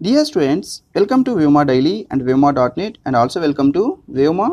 Dear students, welcome to Vyoma Daily and Vyoma.net and also welcome to Vyoma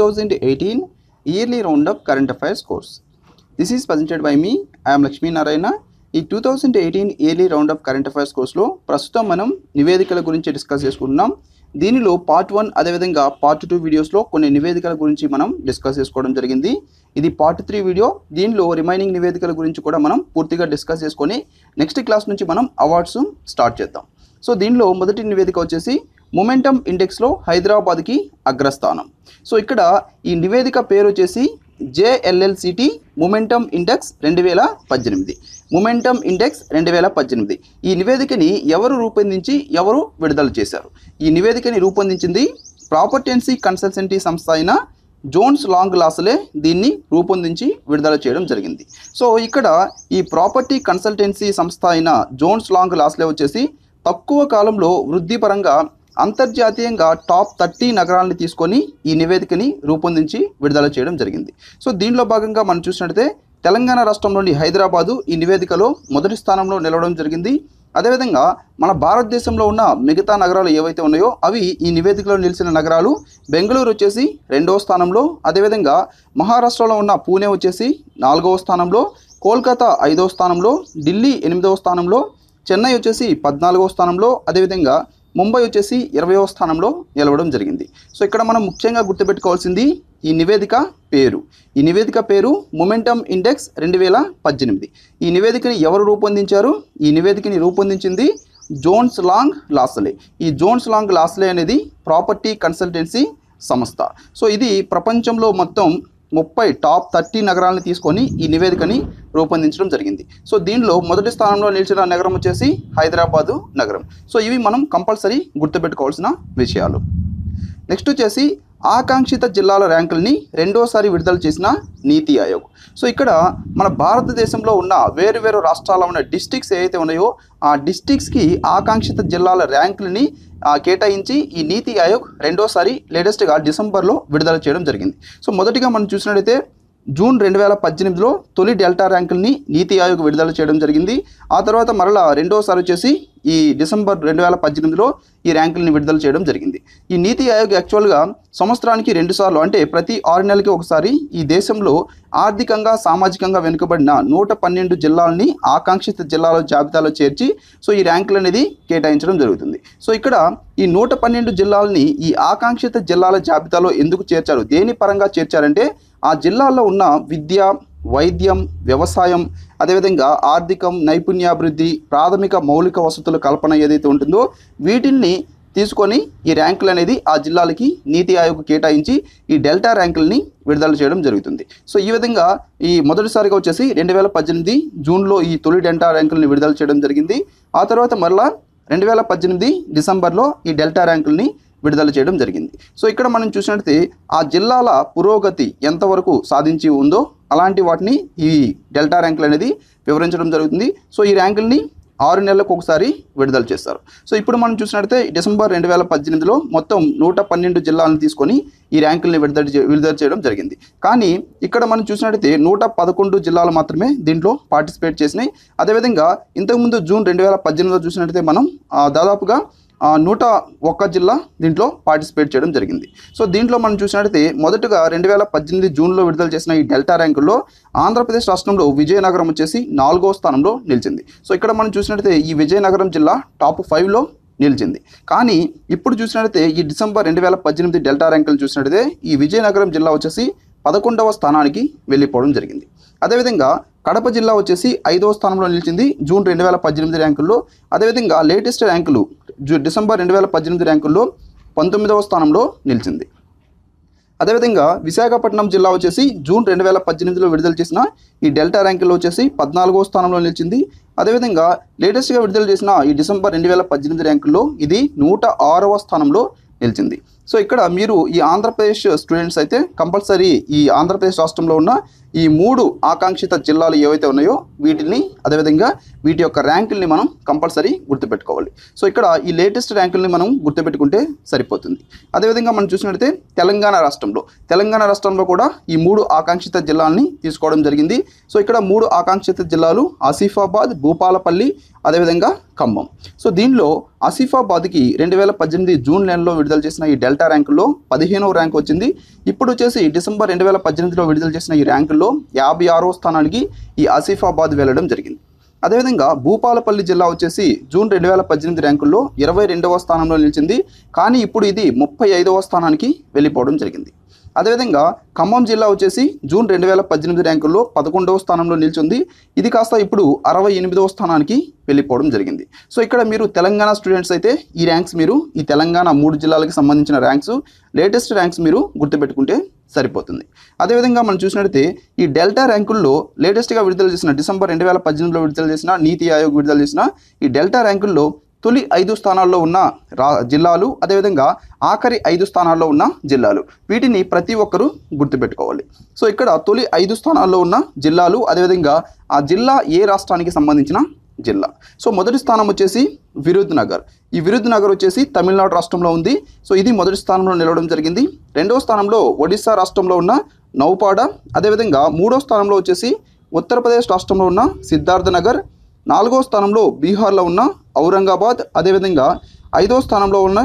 2018 Yearly Roundup Current Affairs course. This is presented by me, I am Lakshmi Narayana. ఈ two thousand eighteen yearly round up current affairs కోర్సులో ప్రస్తుతం మనం నివేదికల గురించి discuss చేసుకుంటున్నాం దీనిలో part one అదేవిధంగా part two వీడియోస్లో కొన్ని నివేదికల గురించి మనం డిస్కస్ చేసుకోవడం జరిగింది ఇది పార్ట్ త్రీ వీడియో దీనిలో రిమైనింగ్ నివేదికల గురించి కూడా మనం పూర్తిగా డిస్కస్ చేసుకొని నెక్స్ట్ క్లాస్ నుంచి మనం అవార్డ్స్ స్టార్ట్ చేద్దాం సో దీనిలో మొదటి నివేదిక వచ్చేసి మొమెంటం ఇండెక్స్లో హైదరాబాద్కి అగ్రస్థానం సో ఇక్కడ ఈ నివేదిక పేరు వచ్చేసి జేఎల్ఎల్సిటి మొమెంటం ఇండెక్స్ రెండు వేల పద్దెనిమిది మొమెంటం ఇండెక్స్ రెండు వేల పద్దెనిమిది ఈ నివేదికని ఎవరు రూపొందించి ఎవరు విడుదల చేశారు ఈ నివేదికని రూపొందించింది ప్రాపర్టెన్సీ కన్సల్టెన్సీ సంస్థ అయిన జోన్స్ లాంగ్ లాస్లే దీన్ని రూపొందించి విడుదల చేయడం జరిగింది సో ఇక్కడ ఈ ప్రాపర్టీ కన్సల్టెన్సీ సంస్థ అయిన జోన్స్ లాంగ్ లాస్లే వచ్చేసి తక్కువ కాలంలో వృద్ధిపరంగా అంతర్జాతీయంగా టాప్ థర్టీ నగరాలను తీసుకొని ఈ నివేదికని రూపొందించి విడుదల చేయడం జరిగింది సో దీనిలో భాగంగా మనం చూసినట్లయితే తెలంగాణ రాష్ట్రంలోని హైదరాబాదు ఈ నివేదికలో మొదటి స్థానంలో నిలవడం జరిగింది అదేవిధంగా మన భారతదేశంలో ఉన్న మిగతా నగరాలు ఏవైతే ఉన్నాయో అవి ఈ నివేదికలో నిలిచిన నగరాలు బెంగళూరు వచ్చేసి రెండవ స్థానంలో అదేవిధంగా మహారాష్ట్రలో ఉన్న పూణే వచ్చేసి నాలుగవ స్థానంలో కోల్కతా ఐదవ స్థానంలో ఢిల్లీ ఎనిమిదవ స్థానంలో చెన్నై వచ్చేసి పద్నాలుగవ స్థానంలో అదేవిధంగా ముంబై వచ్చేసి ఇరవయవ స్థానంలో నిలవడం జరిగింది సో ఇక్కడ మనం ముఖ్యంగా గుర్తుపెట్టుకోవాల్సింది ఈ నివేదిక పేరు ఈ నివేదిక పేరు మొమెంటమ్ ఇండెక్స్ రెండు వేల పద్దెనిమిది ఈ నివేదికని ఎవరు రూపొందించారు ఈ నివేదికని రూపొందించింది జోన్స్ లాంగ్ లాస్లే ఈ జోన్స్ లాంగ్ లాస్లే అనేది ప్రాపర్టీ కన్సల్టెన్సీ సంస్థ సో ఇది ప్రపంచంలో మొత్తం ముప్పై టాప్ థర్టీ నగరాలను తీసుకొని ఈ నివేదికని రూపొందించడం జరిగింది సో దీనిలో మొదటి స్థానంలో నిలిచిన నగరం వచ్చేసి హైదరాబాదు నగరం సో ఇవి మనం కంపల్సరీ గుర్తుపెట్టుకోవాల్సిన విషయాలు నెక్స్ట్ వచ్చేసి ఆకాంక్షిత జిల్లాల ర్యాంకుల్ని రెండోసారి విడుదల చేసిన నీతి ఆయోగ్ సో ఇక్కడ మన భారతదేశంలో ఉన్న వేరు వేరు రాష్ట్రాల్లో ఉన్న డిస్టిక్స్ ఏవైతే ఉన్నాయో ఆ డిస్టిక్స్కి ఆకాంక్షిత జిల్లాల ర్యాంకులని ఆ, కేటాయించి ఈ నీతి ఆయోగ్ రెండోసారి లేటెస్ట్గా డిసెంబర్లో విడుదల చేయడం జరిగింది సో మొదటిగా మనం చూసినట్లయితే జూన్ రెండు వేల పద్దెనిమిదిలో తొలి డెల్టా ర్యాంకుల్ని నీతి ఆయోగ్ విడుదల చేయడం జరిగింది ఆ తర్వాత మరలా రెండోసారి వచ్చేసి ఈ డిసెంబర్ రెండు వేల పద్దెనిమిదిలో ఈ ర్యాంకుల్ని విడుదల చేయడం జరిగింది ఈ నీతి ఆయోగ్ యాక్చువల్గా సంవత్సరానికి రెండుసార్లు అంటే ప్రతి ఆరు నెలలకి ఒకసారి ఈ దేశంలో ఆర్థికంగా సామాజికంగా వెనుకబడిన నూట పన్నెండు జిల్లాలని ఆకాంక్షిత జిల్లాల జాబితాలో చేర్చి సో ఈ ర్యాంకులు అనేది కేటాయించడం జరుగుతుంది సో ఇక్కడ ఈ నూట పన్నెండు జిల్లాలని ఈ ఆకాంక్షిత జిల్లాల జాబితాలో ఎందుకు చేర్చారు దేని పరంగా చేర్చారంటే ఆ జిల్లాల్లో ఉన్న విద్య వైద్యం వ్యవసాయం అదేవిధంగా ఆర్థికం నైపుణ్యాభివృద్ధి ప్రాథమిక మౌలిక వసతుల కల్పన ఏదైతే ఉంటుందో వీటిల్ని తీసుకొని ఈ ర్యాంకులు అనేది ఆ జిల్లాలకి నీతి ఆయోగ్ కేటాయించి ఈ డెల్టా ర్యాంకుల్ని విడుదల చేయడం జరుగుతుంది సో ఈ విధంగా ఈ మొదటిసారిగా వచ్చేసి రెండు వేల పద్దెనిమిది జూన్లో ఈ తొలి డెల్టా ర్యాంకుల్ని విడుదల చేయడం జరిగింది ఆ తర్వాత మరలా రెండు వేల పద్దెనిమిది డిసెంబర్లో ఈ డెల్టా ర్యాంకుల్ని విడుదల చేయడం జరిగింది సో ఇక్కడ మనం చూసినట్లయితే ఆ జిల్లాల పురోగతి ఎంతవరకు సాధించి ఉందో అలాంటి వాటిని ఈ డెల్టా ర్యాంకులు అనేది వివరించడం జరుగుతుంది సో ఈ ర్యాంకుల్ని ఆరు నెలలకు ఒకసారి విడుదల చేస్తారు సో ఇప్పుడు మనం చూసినట్లయితే డిసెంబర్ రెండు వేల పద్దెనిమిదిలో మొత్తం నూట పన్నెండు జిల్లాలను తీసుకొని ఈ ర్యాంకుల్ని విడుదల చే- విడుదల చేయడం జరిగింది కానీ ఇక్కడ మనం చూసినట్లయితే నూట పదకొండు జిల్లాలు మాత్రమే దీంట్లో పార్టిసిపేట్ చేసినాయి అదేవిధంగా ఇంతకుముందు జూన్ రెండు వేల పద్దెనిమిదిలో చూసినట్లయితే మనం ఆ, దాదాపుగా ఆ, నూట ఒక్క జిల్లా దీంట్లో పార్టిసిపేట్ చేయడం జరిగింది సో దీంట్లో మనం చూసినట్లయితే మొదటగా రెండు వేల పద్దెనిమిది జూన్లో విడుదల చేసిన ఈ డెల్టా ర్యాంకుల్లో ఆంధ్రప్రదేశ్ రాష్ట్రంలో విజయనగరం వచ్చేసి నాలుగో స్థానంలో నిలిచింది సో ఇక్కడ మనం చూసినట్లయితే ఈ విజయనగరం జిల్లా టాప్ ఫైవ్లో నిలిచింది కానీ ఇప్పుడు చూసినట్లయితే ఈ డిసెంబర్ రెండు వేల పద్దెనిమిది డెల్టా ర్యాంకులు చూసినట్లయితే ఈ విజయనగరం జిల్లా వచ్చేసి పదకొండవ స్థానానికి వెళ్ళిపోవడం జరిగింది అదేవిధంగా కడప జిల్లా వచ్చేసి ఐదవ స్థానంలో నిలిచింది జూన్ రెండు వేల పద్దెనిమిది ర్యాంకుల్లో అదేవిధంగా లేటెస్ట్ ర్యాంకులు జూ డిసెంబర్ రెండు వేల పద్దెనిమిది ర్యాంకుల్లో పంతొమ్మిదవ స్థానంలో నిలిచింది అదేవిధంగా విశాఖపట్నం జిల్లా వచ్చేసి జూన్ రెండు వేల పద్దెనిమిదిలో విడుదల చేసిన ఈ డెల్టా ర్యాంకుల్లో వచ్చేసి పద్నాలుగో స్థానంలో నిలిచింది అదేవిధంగా లేటెస్ట్గా విడుదల చేసిన ఈ డిసెంబర్ రెండు వేల పద్దెనిమిది ర్యాంకుల్లో ఇది నూట ఆరవ స్థానంలో నిలిచింది సో ఇక్కడ మీరు ఈ ఆంధ్రప్రదేశ్ స్టూడెంట్స్ అయితే కంపల్సరీ ఈ ఆంధ్రప్రదేశ్ రాష్ట్రంలో ఉన్న ఈ మూడు ఆకాంక్షిత జిల్లాలు ఏవైతే ఉన్నాయో వీటిని అదేవిధంగా వీటి యొక్క ర్యాంకుల్ని మనం కంపల్సరీ గుర్తుపెట్టుకోవాలి సో ఇక్కడ ఈ లేటెస్ట్ ర్యాంకుల్ని మనం గుర్తుపెట్టుకుంటే సరిపోతుంది అదేవిధంగా మనం చూసినట్లయితే తెలంగాణ రాష్ట్రంలో తెలంగాణ రాష్ట్రంలో కూడా ఈ మూడు ఆకాంక్షిత జిల్లాలని తీసుకోవడం జరిగింది సో ఇక్కడ మూడు ఆకాంక్షిత జిల్లాలు ఆసిఫాబాద్ భూపాలపల్లి అదేవిధంగా ఖమ్మం సో దీనిలో ఆసిఫాబాద్కి రెండు వేల పద్దెనిమిది జూన్ నెలలో విడుదల చేసిన ఈ డెల్టా ర్యాంకుల్లో పదిహేనవ ర్యాంక్ వచ్చింది ఇప్పుడు వచ్చేసి డిసెంబర్ రెండు వేల పద్దెనిమిదిలో విడుదల చేసిన ఈ ర్యాంకుల్లో యాభై ఆరో స్థానానికి ఈ ఆసిఫాబాద్ వెళ్ళడం జరిగింది అదేవిధంగా భూపాలపల్లి జిల్లా వచ్చేసి జూన్ రెండు వేల పద్దెనిమిది ర్యాంకుల్లో ఇరవై రెండవ స్థానంలో నిలిచింది కానీ ఇప్పుడు ఇది ముప్పై ఐదవ స్థానానికి వెళ్ళిపోవడం జరిగింది అదేవిధంగా ఖమ్మం జిల్లా వచ్చేసి జూన్ రెండు వేల పద్దెనిమిది ర్యాంకుల్లో పదకొండవ స్థానంలో నిలిచింది ఇది కాస్త ఇప్పుడు అరవై ఎనిమిదవ స్థానానికి వెళ్ళిపోవడం జరిగింది సో ఇక్కడ మీరు తెలంగాణ స్టూడెంట్స్ అయితే ఈ ర్యాంక్స్ మీరు ఈ తెలంగాణ మూడు జిల్లాలకు సంబంధించిన ర్యాంక్స్ లేటెస్ట్ ర్యాంక్స్ మీరు గుర్తుపెట్టుకుంటే సరిపోతుంది అదేవిధంగా మనం చూసినట్లయితే ఈ డెల్టా ర్యాంకుల్లో లేటెస్ట్గా విడుదల చేసిన డిసెంబర్ రెండు వేల పద్దెనిమిదిలో విడుదల చేసిన నీతి ఆయోగ్ విడుదల చేసిన ఈ డెల్టా ర్యాంకుల్లో తొలి ఐదు స్థానాల్లో ఉన్న రా జిల్లాలు అదేవిధంగా ఆఖరి ఐదు స్థానాల్లో ఉన్న జిల్లాలు వీటిని ప్రతి ఒక్కరూ గుర్తుపెట్టుకోవాలి సో ఇక్కడ తొలి ఐదు స్థానాల్లో ఉన్న జిల్లాలు అదేవిధంగా ఆ జిల్లా ఏ రాష్ట్రానికి సంబంధించిన జిల్లా సో మొదటి స్థానం వచ్చేసి విరుద్ నగర్ ఈ విరుద్ నగర్ వచ్చేసి తమిళనాడు రాష్ట్రంలో ఉంది సో ఇది మొదటి స్థానంలో నిలవడం జరిగింది రెండవ స్థానంలో ఒడిశా రాష్ట్రంలో ఉన్న నౌపాడ అదేవిధంగా మూడో స్థానంలో వచ్చేసి ఉత్తరప్రదేశ్ రాష్ట్రంలో ఉన్న సిద్ధార్థ నగర్ నాలుగో స్థానంలో బీహార్లో ఉన్న ఔరంగాబాద్ అదేవిధంగా ఐదో స్థానంలో ఉన్న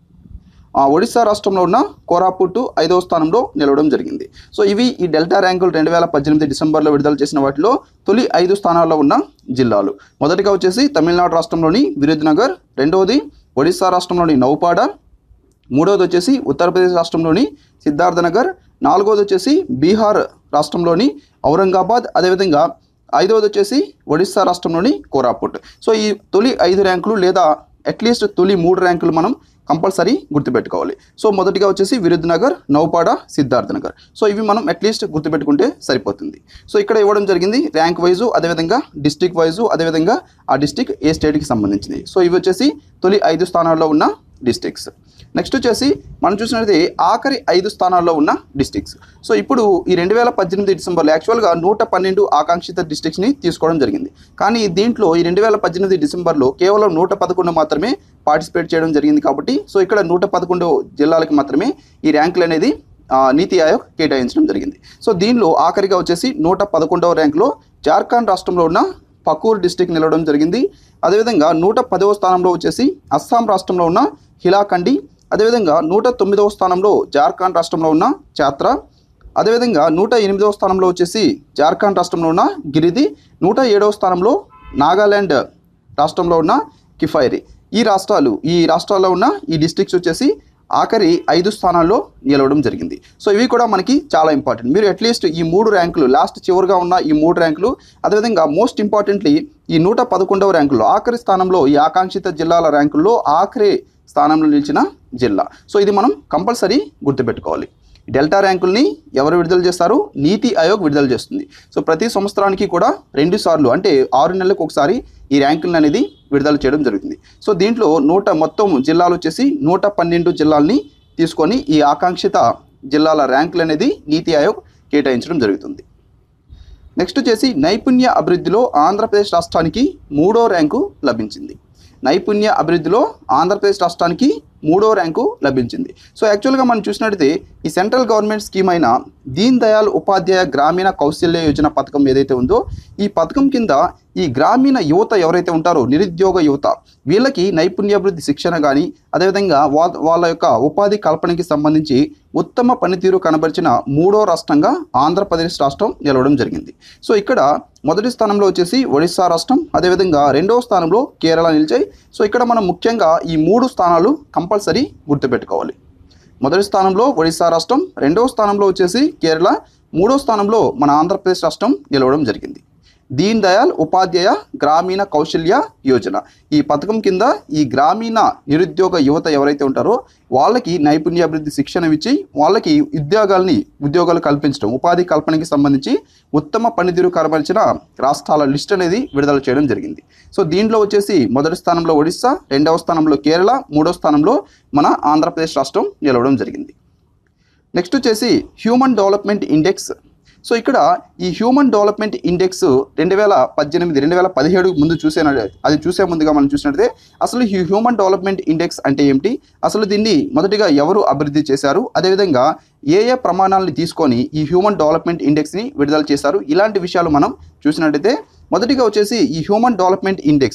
ఆ, ఒడిశా రాష్ట్రంలో ఉన్న కోరాపుట్టు ఐదవ స్థానంలో నిలవడం జరిగింది సో ఇవి ఈ డెల్టా ర్యాంకులు రెండు వేల పద్దెనిమిది డిసెంబర్లో విడుదల చేసిన వాటిలో తొలి ఐదు స్థానాల్లో ఉన్న జిల్లాలు మొదటిగా వచ్చేసి తమిళనాడు రాష్ట్రంలోని విరుద్నగర్ రెండవది ఒడిశా రాష్ట్రంలోని నౌపాడ మూడవది వచ్చేసి ఉత్తరప్రదేశ్ రాష్ట్రంలోని సిద్ధార్థనగర్ నాలుగవది వచ్చేసి బీహార్ రాష్ట్రంలోని ఔరంగాబాద్ అదేవిధంగా ఐదవది వచ్చేసి ఒడిశా రాష్ట్రంలోని కోరాపుట్ సో ఈ తొలి ఐదు ర్యాంకులు లేదా అట్లీస్ట్ తొలి మూడు ర్యాంకులు మనం కంపల్సరీ గుర్తుపెట్టుకోవాలి సో మొదటిగా వచ్చేసి విరుద్నగర్ నౌపాడ సిద్ధార్థ నగర్ సో ఇవి మనం అట్లీస్ట్ గుర్తుపెట్టుకుంటే సరిపోతుంది సో ఇక్కడ ఇవ్వడం జరిగింది ర్యాంక్ వైజు అదేవిధంగా డిస్టిక్ వైజు అదేవిధంగా ఆ డిస్టిక్ ఏ స్టేట్కి సంబంధించింది సో ఇవి వచ్చేసి తొలి ఐదు స్థానాల్లో ఉన్న డిస్టిక్స్ నెక్స్ట్ వచ్చేసి మనం చూసినట్లయితే ఆఖరి ఐదు స్థానాల్లో ఉన్న డిస్టిక్స్ సో ఇప్పుడు ఈ రెండు వేల పద్దెనిమిది డిసెంబర్లో యాక్చువల్గా నూట పన్నెండు ఆకాంక్షిత డిస్టిక్స్ని తీసుకోవడం జరిగింది కానీ దీంట్లో ఈ రెండు వేల పద్దెనిమిది డిసెంబర్లో కేవలం నూట పదకొండు మాత్రమే పార్టిసిపేట్ చేయడం జరిగింది కాబట్టి సో ఇక్కడ నూట పదకొండు జిల్లాలకు మాత్రమే ఈ ర్యాంకులు అనేది ఆ, నీతి ఆయోగ్ కేటాయించడం జరిగింది సో దీనిలో ఆఖరిగా వచ్చేసి నూట పదకొండవ ర్యాంకులో జార్ఖండ్ రాష్ట్రంలో ఉన్న పకూర్ డిస్టిక్ నిలవడం జరిగింది అదేవిధంగా నూట పదవ స్థానంలో వచ్చేసి అస్సాం రాష్ట్రంలో ఉన్న హిలాఖండి అదేవిధంగా నూట తొమ్మిదవ స్థానంలో జార్ఖండ్ రాష్ట్రంలో ఉన్న చాత్ర అదేవిధంగా నూట ఎనిమిదవ స్థానంలో వచ్చేసి జార్ఖండ్ రాష్ట్రంలో ఉన్న గిరిది నూట ఏడవ స్థానంలో నాగాల్యాండ్ రాష్ట్రంలో ఉన్న కిఫైరి ఈ రాష్ట్రాలు ఈ రాష్ట్రాల్లో ఉన్న ఈ డిస్ట్రిక్ట్స్ వచ్చేసి ఆఖరి ఐదు స్థానాల్లో నిలవడం జరిగింది సో ఇవి కూడా మనకి చాలా ఇంపార్టెంట్ మీరు అట్లీస్ట్ ఈ మూడు ర్యాంకులు లాస్ట్ చివరిగా ఉన్న ఈ మూడు ర్యాంకులు అదేవిధంగా మోస్ట్ ఇంపార్టెంట్లీ ఈ నూట పదకొండవ ర్యాంకులో ఆఖరి స్థానంలో ఈ ఆకాంక్షిత జిల్లాల ర్యాంకుల్లో ఆఖరి స్థానంలో నిలిచిన జిల్లా సో ఇది మనం కంపల్సరీ గుర్తుపెట్టుకోవాలి డెల్టా ర్యాంకుల్ని ఎవరు విడుదల చేస్తారు నీతి ఆయోగ్ విడుదల చేస్తుంది సో ప్రతి సంవత్సరానికి కూడా రెండు సార్లు అంటే ఆరు నెలలకు ఒకసారి ఈ ర్యాంకులను అనేది విడుదల చేయడం జరుగుతుంది సో దీంట్లో నూట మొత్తం జిల్లాలు వచ్చేసి నూట పన్నెండు జిల్లాల్ని తీసుకొని ఈ ఆకాంక్షిత జిల్లాల ర్యాంకులు అనేది నీతి ఆయోగ్ కేటాయించడం జరుగుతుంది నెక్స్ట్ వచ్చేసి నైపుణ్య అభివృద్ధిలో ఆంధ్రప్రదేశ్ రాష్ట్రానికి మూడో ర్యాంకు లభించింది నైపుణ్య అభివృద్ధిలో ఆంధ్రప్రదేశ్ రాష్ట్రానికి మూడో ర్యాంకు లభించింది సో యాక్చువల్గా మనం చూసినట్టయితే ఈ సెంట్రల్ గవర్నమెంట్ స్కీమ్ అయిన దీన్ దయాళ్ ఉపాధ్యాయ గ్రామీణ కౌశల్య యోజన పథకం ఏదైతే ఉందో ఈ పథకం కింద ఈ గ్రామీణ యువత ఎవరైతే ఉంటారో నిరుద్యోగ యువత వీళ్ళకి నైపుణ్యాభివృద్ధి శిక్షణ కానీ అదేవిధంగా వా వాళ్ళ యొక్క ఉపాధి కల్పనకి సంబంధించి ఉత్తమ పనితీరు కనబరిచిన మూడో రాష్ట్రంగా ఆంధ్రప్రదేశ్ రాష్ట్రం నిలవడం జరిగింది సో ఇక్కడ మొదటి స్థానంలో వచ్చేసి ఒడిశా రాష్ట్రం అదేవిధంగా రెండవ స్థానంలో కేరళ నిలిచాయి సో ఇక్కడ మనం ముఖ్యంగా ఈ మూడు స్థానాలు కంపల్సరీ గుర్తుపెట్టుకోవాలి మొదటి స్థానంలో ఒడిశా రాష్ట్రం రెండవ స్థానంలో వచ్చేసి కేరళ మూడో స్థానంలో మన ఆంధ్రప్రదేశ్ రాష్ట్రం నిలవడం జరిగింది దీన్ దయాళ్ ఉపాధ్యాయ గ్రామీణ కౌశల్య యోజన ఈ పథకం కింద ఈ గ్రామీణ నిరుద్యోగ యువత ఎవరైతే ఉంటారో వాళ్ళకి నైపుణ్యాభివృద్ధి శిక్షణ ఇచ్చి వాళ్ళకి ఉద్యోగాల్ని ఉద్యోగాలు కల్పించడం ఉపాధి కల్పనకి సంబంధించి ఉత్తమ పనితీరు కనబరిచిన రాష్ట్రాల లిస్ట్ అనేది విడుదల చేయడం జరిగింది సో దీంట్లో వచ్చేసి మొదటి స్థానంలో ఒడిస్సా రెండవ స్థానంలో కేరళ మూడో స్థానంలో మన ఆంధ్రప్రదేశ్ రాష్ట్రం నిలవడం జరిగింది నెక్స్ట్ వచ్చేసి హ్యూమన్ డెవలప్మెంట్ ఇండెక్స్ సో ఇక్కడ ఈ హ్యూమన్ డెవలప్మెంట్ ఇండెక్స్ రెండు వేల పద్దెనిమిది రెండు వేల పదిహేడు ముందు చూసే అది చూసే ముందుగా మనం చూసినట్లయితే అసలు ఈ హ్యూమన్ డెవలప్మెంట్ ఇండెక్స్ అంటే ఏమిటి అసలు దీన్ని మొదటిగా ఎవరు అభివృద్ధి చేశారు అదేవిధంగా ఏ ఏ ప్రమాణాలను తీసుకొని ఈ హ్యూమన్ డెవలప్మెంట్ ఇండెక్స్ని విడుదల చేశారు ఇలాంటి విషయాలు మనం చూసినట్టయితే మొదటిగా వచ్చేసి ఈ హ్యూమన్ డెవలప్మెంట్ ఇండెక్స్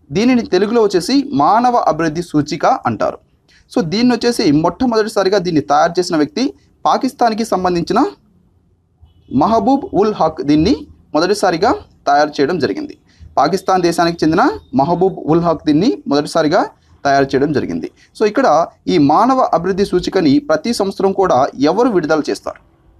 దీనిని తెలుగులో వచ్చేసి మానవ అభివృద్ధి సూచిక అంటారు సో దీన్ని వచ్చేసి మొట్టమొదటిసారిగా దీన్ని తయారు చేసిన వ్యక్తి పాకిస్తాన్కి సంబంధించిన మహబూబ్ ఉల్ హక్ దీన్ని మొదటిసారిగా తయారు చేయడం జరిగింది పాకిస్తాన్ దేశానికి చెందిన మహబూబ్ ఉల్ హక్ దీన్ని మొదటిసారిగా తయారు చేయడం జరిగింది సో ఇక్కడ ఈ మానవ అభివృద్ధి సూచికని ప్రతి సంవత్సరం కూడా ఎవరు విడుదల చేస్తారు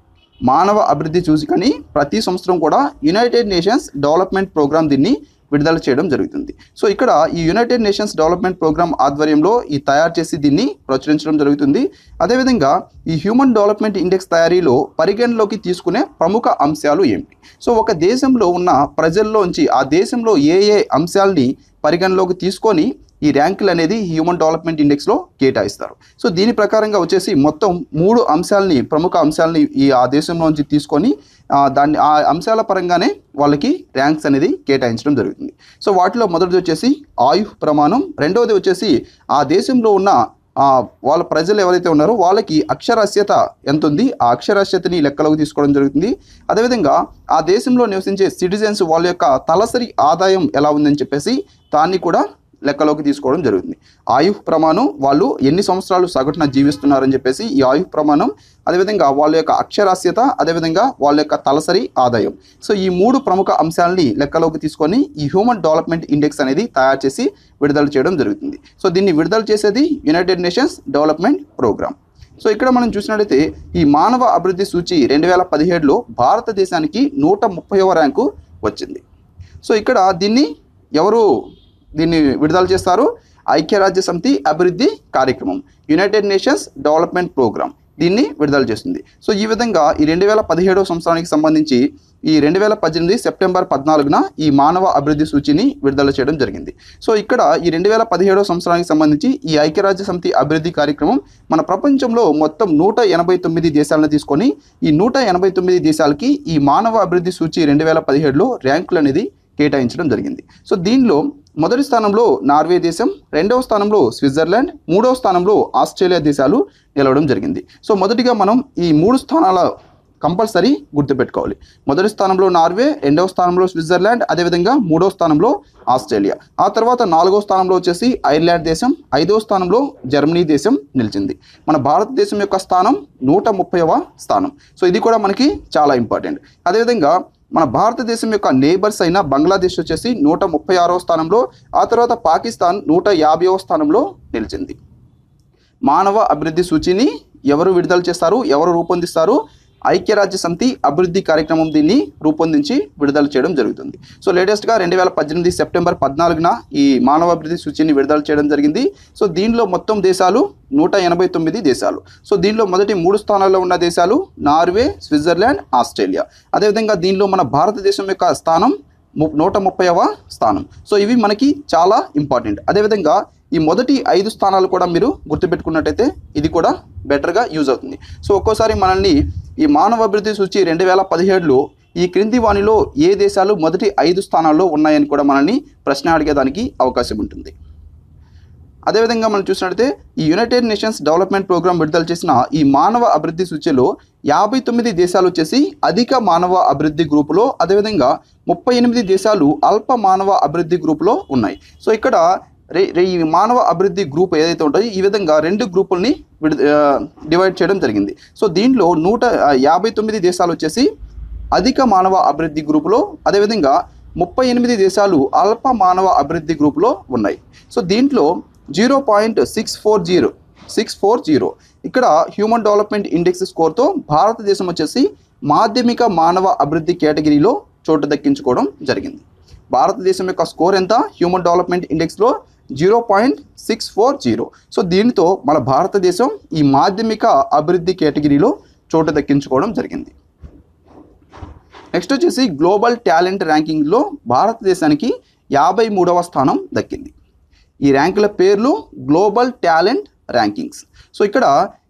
మానవ అభివృద్ధి సూచికని ప్రతి సంవత్సరం కూడా యునైటెడ్ నేషన్స్ డెవలప్మెంట్ ప్రోగ్రామ్ దీన్ని విడుదల చేయడం జరుగుతుంది సో ఇక్కడ ఈ యునైటెడ్ నేషన్స్ డెవలప్మెంట్ ప్రోగ్రామ్ ఆధ్వర్యంలో ఈ తయారు చేసి దీన్ని ప్రచురించడం జరుగుతుంది అదేవిధంగా ఈ హ్యూమన్ డెవలప్మెంట్ ఇండెక్స్ తయారీలో పరిగణలోకి తీసుకునే ప్రముఖ అంశాలు ఏమిటి సో ఒక దేశంలో ఉన్న ప్రజల్లోంచి ఆ దేశంలో ఏ ఏ అంశాలని పరిగణలోకి తీసుకొని ఈ ర్యాంకులు అనేది హ్యూమన్ డెవలప్మెంట్ ఇండెక్స్లో కేటాయిస్తారు సో దీని ప్రకారంగా వచ్చేసి మొత్తం మూడు అంశాలని ప్రముఖ అంశాలని ఈ ఆ దేశంలోంచి తీసుకొని ఆ, దాన్ని ఆ అంశాల పరంగానే వాళ్ళకి ర్యాంక్స్ అనేది కేటాయించడం జరుగుతుంది సో వాటిలో మొదటిది వచ్చేసి ఆయు ప్రమాణం రెండవది వచ్చేసి ఆ దేశంలో ఉన్న ఆ, వాళ్ళ ప్రజలు ఎవరైతే ఉన్నారో వాళ్ళకి అక్షరాస్యత ఎంత ఉంది ఆ అక్షరాస్యతని లెక్కలోకి తీసుకోవడం జరుగుతుంది అదేవిధంగా ఆ దేశంలో నివసించే సిటిజన్స్ వాళ్ళ యొక్క తలసరి ఆదాయం ఎలా ఉందని చెప్పేసి దాన్ని కూడా లెక్కలోకి తీసుకోవడం జరుగుతుంది ఆయు ప్రమాణం వాళ్ళు ఎన్ని సంవత్సరాలు సగటున జీవిస్తున్నారని చెప్పేసి ఈ ఆయు ప్రమాణం అదేవిధంగా వాళ్ళ యొక్క అక్షరాస్యత అదేవిధంగా వాళ్ళ యొక్క తలసరి ఆదాయం సో ఈ మూడు ప్రముఖ అంశాలని లెక్కలోకి తీసుకొని ఈ హ్యూమన్ డెవలప్మెంట్ ఇండెక్స్ అనేది తయారు చేసి విడుదల చేయడం జరుగుతుంది సో దీన్ని విడుదల చేసేది United Nations Development Programme so ఇక్కడ మనం చూసినట్లయితే ఈ మానవ అభివృద్ధి సూచి రెండు వేల పదిహేడులో భారతదేశానికి నూట ముప్పైవ ర్యాంకు వచ్చింది సో ఇక్కడ దీన్ని ఎవరు దీన్ని విడుదల చేస్తారు ఐక్యరాజ్య సమితి అభివృద్ధి కార్యక్రమం యునైటెడ్ నేషన్స్ డెవలప్మెంట్ ప్రోగ్రామ్ దీన్ని విడుదల చేస్తుంది సో ఈ విధంగా ఈ రెండు వేల పదిహేడవ సంవత్సరానికి సంబంధించి ఈ రెండు వేల పద్దెనిమిది సెప్టెంబర్ పద్నాలుగున ఈ మానవ అభివృద్ధి సూచిని విడుదల చేయడం జరిగింది సో ఇక్కడ ఈ రెండు వేల పదిహేడవ సంవత్సరానికి సంబంధించి ఈ ఐక్యరాజ్య సమితి అభివృద్ధి కార్యక్రమం మన ప్రపంచంలో మొత్తం నూట ఎనభై తొమ్మిది దేశాలను తీసుకొని ఈ నూట ఎనభై తొమ్మిది దేశాలకి ఈ మానవ అభివృద్ధి సూచి రెండు వేల పదిహేడులో ర్యాంకులు అనేది కేటాయించడం జరిగింది సో దీనిలో మొదటి స్థానంలో నార్వే దేశం రెండవ స్థానంలో స్విట్జర్లాండ్ మూడవ స్థానంలో ఆస్ట్రేలియా దేశాలు నిలవడం జరిగింది సో మొదటిగా మనం ఈ మూడు స్థానాల కంపల్సరీ గుర్తుపెట్టుకోవాలి మొదటి స్థానంలో నార్వే రెండవ స్థానంలో స్విట్జర్లాండ్ అదేవిధంగా మూడవ స్థానంలో ఆస్ట్రేలియా ఆ తర్వాత నాలుగో స్థానంలో వచ్చేసి ఐర్లాండ్ దేశం ఐదవ స్థానంలో జర్మనీ దేశం నిలిచింది మన భారతదేశం యొక్క స్థానం నూట ముప్పైవ స్థానం సో ఇది కూడా మనకి చాలా ఇంపార్టెంట్ అదేవిధంగా మన భారతదేశం యొక్క నేబర్స్ అయిన బంగ్లాదేశ్ వచ్చేసి నూట ముప్పై ఆరవ స్థానంలో ఆ తర్వాత పాకిస్తాన్ నూట యాభైవ స్థానంలో నిలిచింది మానవ అభివృద్ధి సూచిని ఎవరు విడుదల చేస్తారు ఎవరు రూపొందిస్తారు ఐక్యరాజ్య సమితి అభివృద్ధి కార్యక్రమం దీన్ని రూపొందించి విడుదల చేయడం జరుగుతుంది సో లేటెస్ట్గా రెండు వేల పద్దెనిమిది సెప్టెంబర్ పద్నాలుగున ఈ మానవ అభివృద్ధి సూచిని విడుదల చేయడం జరిగింది సో దీనిలో మొత్తం దేశాలు నూట ఎనభై తొమ్మిది దేశాలు సో దీనిలో మొదటి మూడు స్థానాల్లో ఉన్న దేశాలు నార్వే స్విట్జర్లాండ్ ఆస్ట్రేలియా అదేవిధంగా దీనిలో మన భారతదేశం యొక్క స్థానం ము- నూట ముప్పైవ స్థానం సో ఇవి మనకి చాలా ఇంపార్టెంట్ అదేవిధంగా ఈ మొదటి ఐదు స్థానాలు కూడా మీరు గుర్తుపెట్టుకున్నట్టయితే ఇది కూడా బెటర్గా యూజ్ అవుతుంది సో ఒక్కోసారి మనల్ని ఈ మానవ అభివృద్ధి సూచి రెండు వేల పదిహేడులో ఈ క్రింది వాణిలో ఏ దేశాలు మొదటి ఐదు స్థానాల్లో ఉన్నాయని కూడా మనల్ని ప్రశ్న అడిగేదానికి అవకాశం ఉంటుంది అదేవిధంగా మనం చూసినట్లయితే ఈ యునైటెడ్ నేషన్స్ డెవలప్మెంట్ ప్రోగ్రామ్ విడుదల చేసిన ఈ మానవ అభివృద్ధి సూచిలో యాభై తొమ్మిది దేశాలు వచ్చేసి అధిక మానవ అభివృద్ధి గ్రూపులో అదేవిధంగా ముప్పై ఎనిమిది దేశాలు అల్ప మానవ అభివృద్ధి గ్రూపులో ఉన్నాయి సో ఇక్కడ రే- రే- ఈ మానవ అభివృద్ధి గ్రూప్ ఏదైతే ఉంటుందో ఈ విధంగా రెండు గ్రూపుల్ని విడు ఆ, డివైడ్ చేయడం జరిగింది సో దీంట్లో నూట ఆ, యాభై తొమ్మిది దేశాలు వచ్చేసి అధిక మానవ అభివృద్ధి గ్రూపులో అదేవిధంగా ముప్పై ఎనిమిది దేశాలు అల్ప మానవ అభివృద్ధి గ్రూపులో ఉన్నాయి సో దీంట్లో zero point six four zero six four zero ఇక్కడ హ్యూమన్ డెవలప్మెంట్ ఇండెక్స్ స్కోర్తో భారతదేశం వచ్చేసి మాధ్యమిక మానవ అభివృద్ధి కేటగిరీలో చోటు దక్కించుకోవడం జరిగింది భారతదేశం యొక్క స్కోర్ ఎంత హ్యూమన్ డెవలప్మెంట్ ఇండెక్స్లో zero point six four zero so దీనితో మన భారతదేశం ఈ మాధ్యమిక అభివృద్ధి కేటగిరీలో చోటు దక్కించుకోవడం జరిగింది నెక్స్ట్ వచ్చేసి గ్లోబల్ టాలెంట్ ర్యాంకింగ్లో భారతదేశానికి యాభై మూడవ స్థానం దక్కింది ఈ ర్యాంకుల పేర్లు గ్లోబల్ టాలెంట్ ర్యాంకింగ్స్ సో ఇక్కడ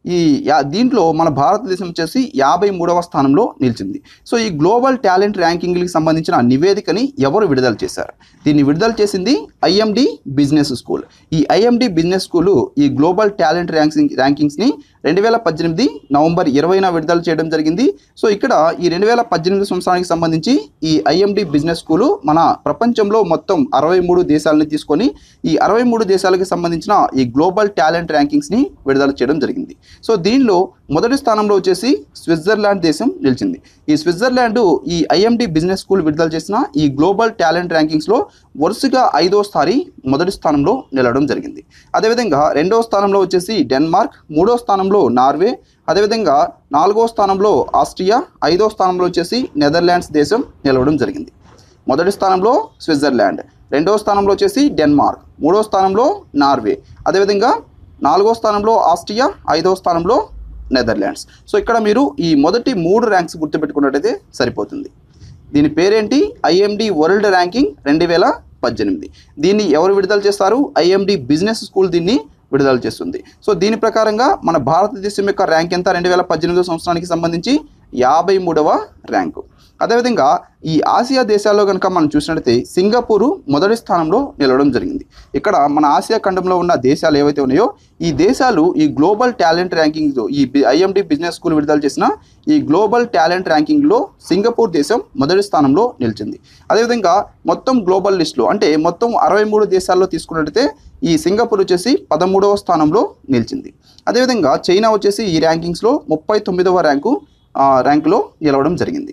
ఈ యా దీంట్లో మన భారతదేశం వచ్చేసి యాభై మూడవ స్థానంలో నిలిచింది సో ఈ గ్లోబల్ టాలెంట్ ర్యాంకింగ్కి సంబంధించిన నివేదికని ఎవరు విడుదల చేశారు దీన్ని విడుదల చేసింది ఐఎండి బిజినెస్ స్కూల్ ఈ ఐఎండి బిజినెస్ స్కూల్ ఈ గ్లోబల్ టాలెంట్ ర్యాంకింగ్ ర్యాంకింగ్స్ని రెండు వేల పద్దెనిమిది నవంబర్ ఇరవైన విడుదల చేయడం జరిగింది సో ఇక్కడ ఈ రెండు వేల పద్దెనిమిది సంవత్సరానికి సంబంధించి ఈ ఐఎండి బిజినెస్ స్కూలు మన ప్రపంచంలో మొత్తం అరవై మూడు దేశాలని తీసుకొని ఈ అరవై మూడు దేశాలకు సంబంధించిన ఈ గ్లోబల్ టాలెంట్ ర్యాంకింగ్స్ని విడుదల చేయడం జరిగింది సో దీనిలో మొదటి స్థానంలో వచ్చేసి స్విట్జర్లాండ్ దేశం నిలిచింది ఈ స్విట్జర్లాండ్ ఈ ఐఎండి బిజినెస్ స్కూల్ విడుదల చేసిన ఈ గ్లోబల్ టాలెంట్ ర్యాంకింగ్స్లో వరుసగా ఐదోసారి మొదటి స్థానంలో నిలవడం జరిగింది అదేవిధంగా రెండవ స్థానంలో వచ్చేసి డెన్మార్క్ మూడో స్థానంలో నార్వే అదేవిధంగా నాలుగో స్థానంలో ఆస్ట్రియా ఐదో స్థానంలో వచ్చేసి నెదర్లాండ్స్ దేశం నిలవడం జరిగింది మొదటి స్థానంలో స్విట్జర్లాండ్ రెండవ స్థానంలో వచ్చేసి డెన్మార్క్ మూడో స్థానంలో నార్వే అదేవిధంగా నాలుగో స్థానంలో ఆస్ట్రియా ఐదో స్థానంలో నెదర్లాండ్స్ సో ఇక్కడ మీరు ఈ మొదటి మూడు ర్యాంక్స్ గుర్తుపెట్టుకున్నట్టయితే సరిపోతుంది దీని పేరేంటి ఐఎండి వరల్డ్ ర్యాంకింగ్ రెండు వేల పద్దెనిమిది దీన్ని ఎవరు విడుదల చేస్తారు ఐఎండి బిజినెస్ స్కూల్ దీన్ని విడుదల చేస్తుంది సో దీని ప్రకారంగా మన భారతదేశం యొక్క ర్యాంక్ ఎంత రెండు వేల పద్దెనిమిదో సంవత్సరానికి సంబంధించి యాభై మూడవ ర్యాంకు అదేవిధంగా ఈ ఆసియా దేశాల్లో కనుక మనం చూసినట్లయితే సింగపూరు మొదటి స్థానంలో నిలవడం జరిగింది ఇక్కడ మన ఆసియా ఖండంలో ఉన్న దేశాలు ఏవైతే ఉన్నాయో ఈ దేశాలు ఈ గ్లోబల్ టాలెంట్ ర్యాంకింగ్ ఈ ఐఎండి బిజినెస్ స్కూల్ విడుదల చేసిన ఈ గ్లోబల్ టాలెంట్ ర్యాంకింగ్లో సింగపూర్ దేశం మొదటి స్థానంలో నిలిచింది అదేవిధంగా మొత్తం గ్లోబల్ లిస్టులో అంటే మొత్తం అరవై మూడు దేశాల్లో తీసుకున్నట్లయితే ఈ సింగపూర్ వచ్చేసి పదమూడవ స్థానంలో నిలిచింది అదేవిధంగా చైనా వచ్చేసి ఈ ర్యాంకింగ్స్లో ముప్పై తొమ్మిదవ ర్యాంకు ఆ, ర్యాంకులో నిలవడం జరిగింది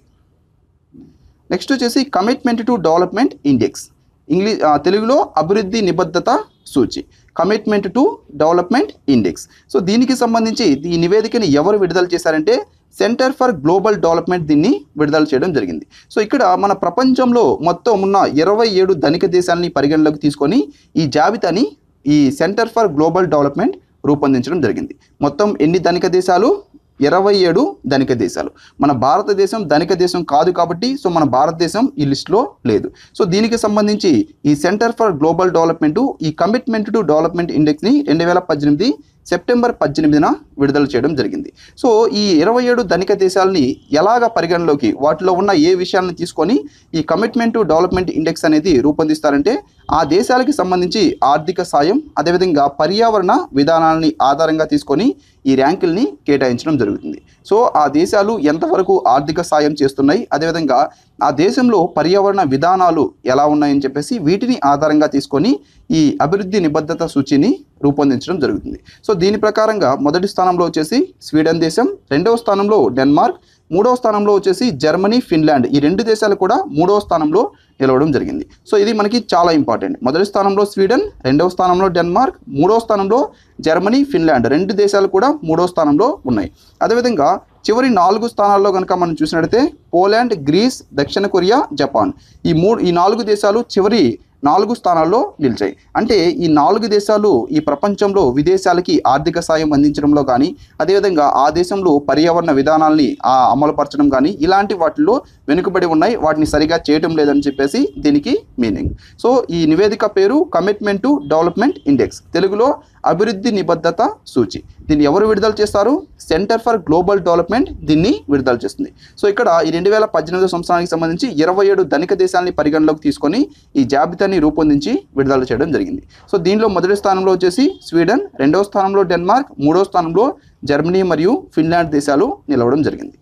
నెక్స్ట్ వచ్చేసి commitment to development index English తెలుగులో అభివృద్ధి నిబద్ధత సూచి commitment to development index so దీనికి సంబంధించి ఈ నివేదికని ఎవరు విడుదల చేశారంటే సెంటర్ ఫర్ గ్లోబల్ డెవలప్మెంట్ దీన్ని విడుదల చేయడం జరిగింది సో ఇక్కడ మన ప్రపంచంలో మొత్తం ఉన్న ఇరవై ఏడు ధనిక దేశాలని పరిగణలోకి తీసుకొని ఈ జాబితాని ఈ సెంటర్ ఫర్ గ్లోబల్ డెవలప్మెంట్ రూపొందించడం జరిగింది మొత్తం ఎన్ని ధనిక దేశాలు ఇరవై ఏడు ధనిక దేశాలు మన భారతదేశం ధనిక దేశం కాదు కాబట్టి సో మన భారతదేశం ఈ లిస్టులో లేదు సో దీనికి సంబంధించి ఈ సెంటర్ ఫర్ గ్లోబల్ డెవలప్మెంట్ ఈ కమిట్మెంట్ టు డెవలప్మెంట్ ఇండెక్స్ని రెండు వేల పద్దెనిమిది సెప్టెంబర్ పద్దెనిమిదిన విడుదల చేయడం జరిగింది సో ఈ ఇరవై ఏడు ధనిక దేశాలని ఎలాగ పరిగణలోకి వాటిలో ఉన్న ఏ విషయాలను తీసుకొని ఈ కమిట్మెంట్ టు డెవలప్మెంట్ ఇండెక్స్ అనేది రూపొందిస్తారంటే ఆ దేశాలకి సంబంధించి ఆర్థిక సాయం అదేవిధంగా పర్యావరణ విధానాలని ఆధారంగా తీసుకొని ఈ ర్యాంకుల్ని కేటాయించడం జరుగుతుంది సో ఆ దేశాలు ఎంతవరకు ఆర్థిక సాయం చేస్తున్నాయి అదేవిధంగా ఆ దేశంలో పర్యావరణ విధానాలు ఎలా ఉన్నాయని చెప్పేసి వీటిని ఆధారంగా తీసుకొని ఈ అభివృద్ధి నిబద్ధత సూచిని రూపొందించడం జరుగుతుంది సో దీని ప్రకారంగా మొదటి స్థానంలో వచ్చేసి స్వీడన్ దేశం రెండవ స్థానంలో డెన్మార్క్ మూడవ స్థానంలో వచ్చేసి జర్మనీ ఫిన్లాండ్ ఈ రెండు దేశాలు కూడా మూడవ స్థానంలో నిలవడం జరిగింది సో ఇది మనకి చాలా ఇంపార్టెంట్ మొదటి స్థానంలో స్వీడన్ రెండవ స్థానంలో డెన్మార్క్ మూడవ స్థానంలో జర్మనీ ఫిన్లాండ్ రెండు దేశాలు కూడా మూడవ స్థానంలో ఉన్నాయి అదేవిధంగా చివరి నాలుగు స్థానాల్లో కనుక మనం చూసినట్లయితే పోలాండ్ గ్రీస్ దక్షిణ కొరియా జపాన్ ఈ మూడు ఈ నాలుగు దేశాలు చివరి నాలుగు స్థానాల్లో నిలిచాయి అంటే ఈ నాలుగు దేశాలు ఈ ప్రపంచంలో విదేశాలకి ఆర్థిక సాయం అందించడంలో కానీ అదేవిధంగా ఆ దేశంలో పర్యావరణ విధానాల్ని ఆ అమలుపరచడం కానీ ఇలాంటి వాటిల్లో వెనుకబడి ఉన్నాయి వాటిని సరిగా చేయటం లేదని చెప్పేసి దీనికి మీనింగ్ సో ఈ నివేదిక పేరు కమిట్మెంట్ టు డెవలప్మెంట్ ఇండెక్స్ తెలుగులో అభివృద్ధి నిబద్ధత సూచి దీన్ని ఎవరు విడుదల చేస్తారు సెంటర్ ఫర్ గ్లోబల్ డెవలప్మెంట్ దీన్ని విడుదల చేస్తుంది సో ఇక్కడ ఈ రెండు వేల పద్దెనిమిదో సంవత్సరానికి సంబంధించి ఇరవై ఏడు ధనిక దేశాలని పరిగణలోకి తీసుకొని ఈ జాబితాని రూపొందించి విడుదల చేయడం జరిగింది సో దీనిలో మొదటి స్థానంలో వచ్చేసి స్వీడన్ రెండవ స్థానంలో డెన్మార్క్ మూడో స్థానంలో జర్మనీ మరియు ఫిన్లాండ్ దేశాలు నిలవడం జరిగింది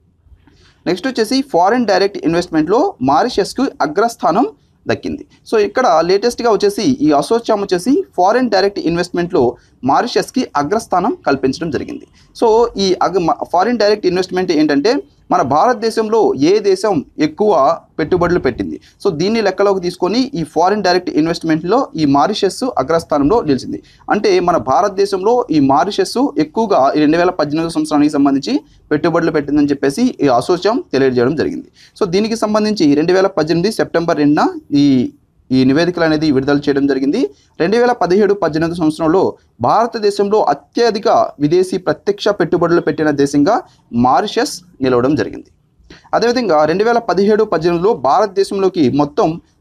నెక్స్ట్ వచ్చేసి ఫారిన్ డైరెక్ట్ ఇన్వెస్ట్మెంట్లో మారిషస్కు అగ్రస్థానం దక్కింది సో ఇక్కడ లేటెస్ట్గా వచ్చేసి ఈ అసోచామ్ వచ్చేసి ఫారిన్ డైరెక్ట్ ఇన్వెస్ట్మెంట్లో మారిషస్కి అగ్రస్థానం కల్పించడం జరిగింది సో ఈ అగ్ ఫారిన్ డైరెక్ట్ ఇన్వెస్ట్మెంట్ ఏంటంటే మన భారతదేశంలో ఏ దేశం ఎక్కువ పెట్టుబడులు పెట్టింది సో దీన్ని లెక్కలోకి తీసుకొని ఈ ఫారిన్ డైరెక్ట్ ఇన్వెస్ట్మెంట్లో ఈ మారిషస్ అగ్రస్థానంలో నిలిచింది అంటే మన భారతదేశంలో ఈ మారిషస్ ఎక్కువగా ఈ రెండు వేల పద్దెనిమిది సంవత్సరానికి సంబంధించి పెట్టుబడులు పెట్టిందని చెప్పేసి ఈ అసోసియం తెలియజేయడం జరిగింది సో దీనికి సంబంధించి రెండు వేల పద్దెనిమిది సెప్టెంబర్ రెండున ఈ ఈ నివేదికలు అనేది విడుదల చేయడం జరిగింది రెండు వేల పదిహేడు పద్దెనిమిది సంవత్సరంలో భారతదేశంలో అత్యధిక విదేశీ ప్రత్యక్ష పెట్టుబడులు పెట్టిన దేశంగా మారిషస్ నిలవడం జరిగింది అదేవిధంగా రెండు వేల పదిహేడు పద్దెనిమిదిలో భారతదేశంలోకి మొత్తం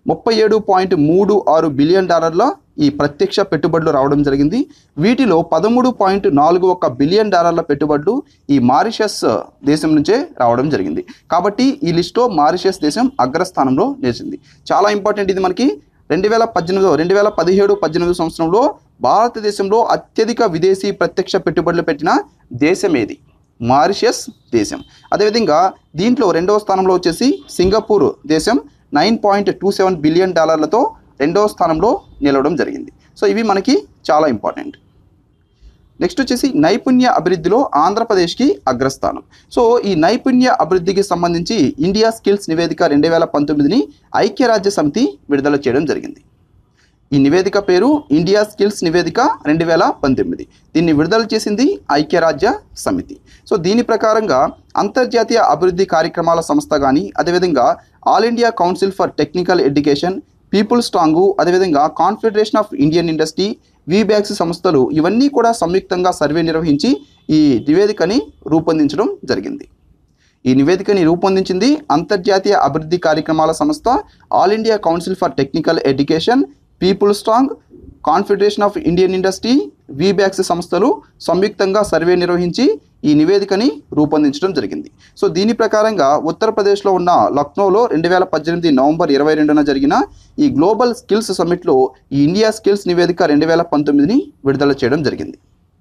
ముప్పై ఏడు పాయింట్ మూడు ఆరు బిలియన్ డాలర్ల ఈ ప్రత్యక్ష పెట్టుబడులు రావడం జరిగింది వీటిలో పదమూడు పాయింట్ నాలుగు ఒక బిలియన్ డాలర్ల పెట్టుబడులు ఈ మారిషస్ దేశం నుంచే రావడం జరిగింది కాబట్టి ఈ లిస్టులో మారిషస్ దేశం అగ్రస్థానంలో నిలిచింది చాలా ఇంపార్టెంట్ ఇది మనకి రెండు వేల పద్దెనిమిదో రెండు వేల పదిహేడు పద్దెనిమిది సంవత్సరంలో భారతదేశంలో అత్యధిక విదేశీ ప్రత్యక్ష పెట్టుబడులు పెట్టిన దేశం ఏది మారిషస్ దేశం అదేవిధంగా దీంట్లో రెండవ స్థానంలో వచ్చేసి సింగపూర్ దేశం nine point two seven billion డాలర్లతో రెండవ స్థానంలో నిలవడం జరిగింది సో ఇవి మనకి చాలా ఇంపార్టెంట్ నెక్స్ట్ వచ్చేసి నైపుణ్య అభివృద్ధిలో ఆంధ్రప్రదేశ్కి అగ్రస్థానం సో ఈ నైపుణ్య అభివృద్ధికి సంబంధించి ఇండియా స్కిల్స్ నివేదిక రెండు వేల పంతొమ్మిదిని ఐక్యరాజ్య సమితి విడుదల చేయడం జరిగింది ఈ నివేదిక పేరు ఇండియా స్కిల్స్ నివేదిక రెండు వేల పంతొమ్మిది దీన్ని విడుదల చేసింది ఐక్యరాజ్య సమితి సో దీని ప్రకారంగా అంతర్జాతీయ అభివృద్ధి కార్యక్రమాల సంస్థ కానీ అదేవిధంగా all India council for technical education people strong అదేవిధంగా confederation of Indian industry Wheebox సంస్థలు ఇవన్నీ కూడా సంయుక్తంగా సర్వే నిర్వహించి ఈ నివేదికని రూపొందించడం జరిగింది ఈ నివేదికని రూపొందించింది అంతర్జాతీయ అభివృద్ధి కార్యక్రమాల సంస్థ all India council for technical education people strong confederation of Indian industry Wheebox సంస్థలు సంయుక్తంగా సర్వే నిర్వహించి ఈ నివేదికని రూపొందించడం జరిగింది సో దీని ప్రకారంగా ఉత్తరప్రదేశ్లో ఉన్న లక్నోలో రెండు వేల పద్దెనిమిది నవంబర్ ఇరవై రెండున జరిగిన ఈ గ్లోబల్ స్కిల్స్ సమ్మిట్లో ఈ ఇండియా స్కిల్స్ నివేదిక రెండు వేల పంతొమ్మిదిని విడుదల చేయడం జరిగింది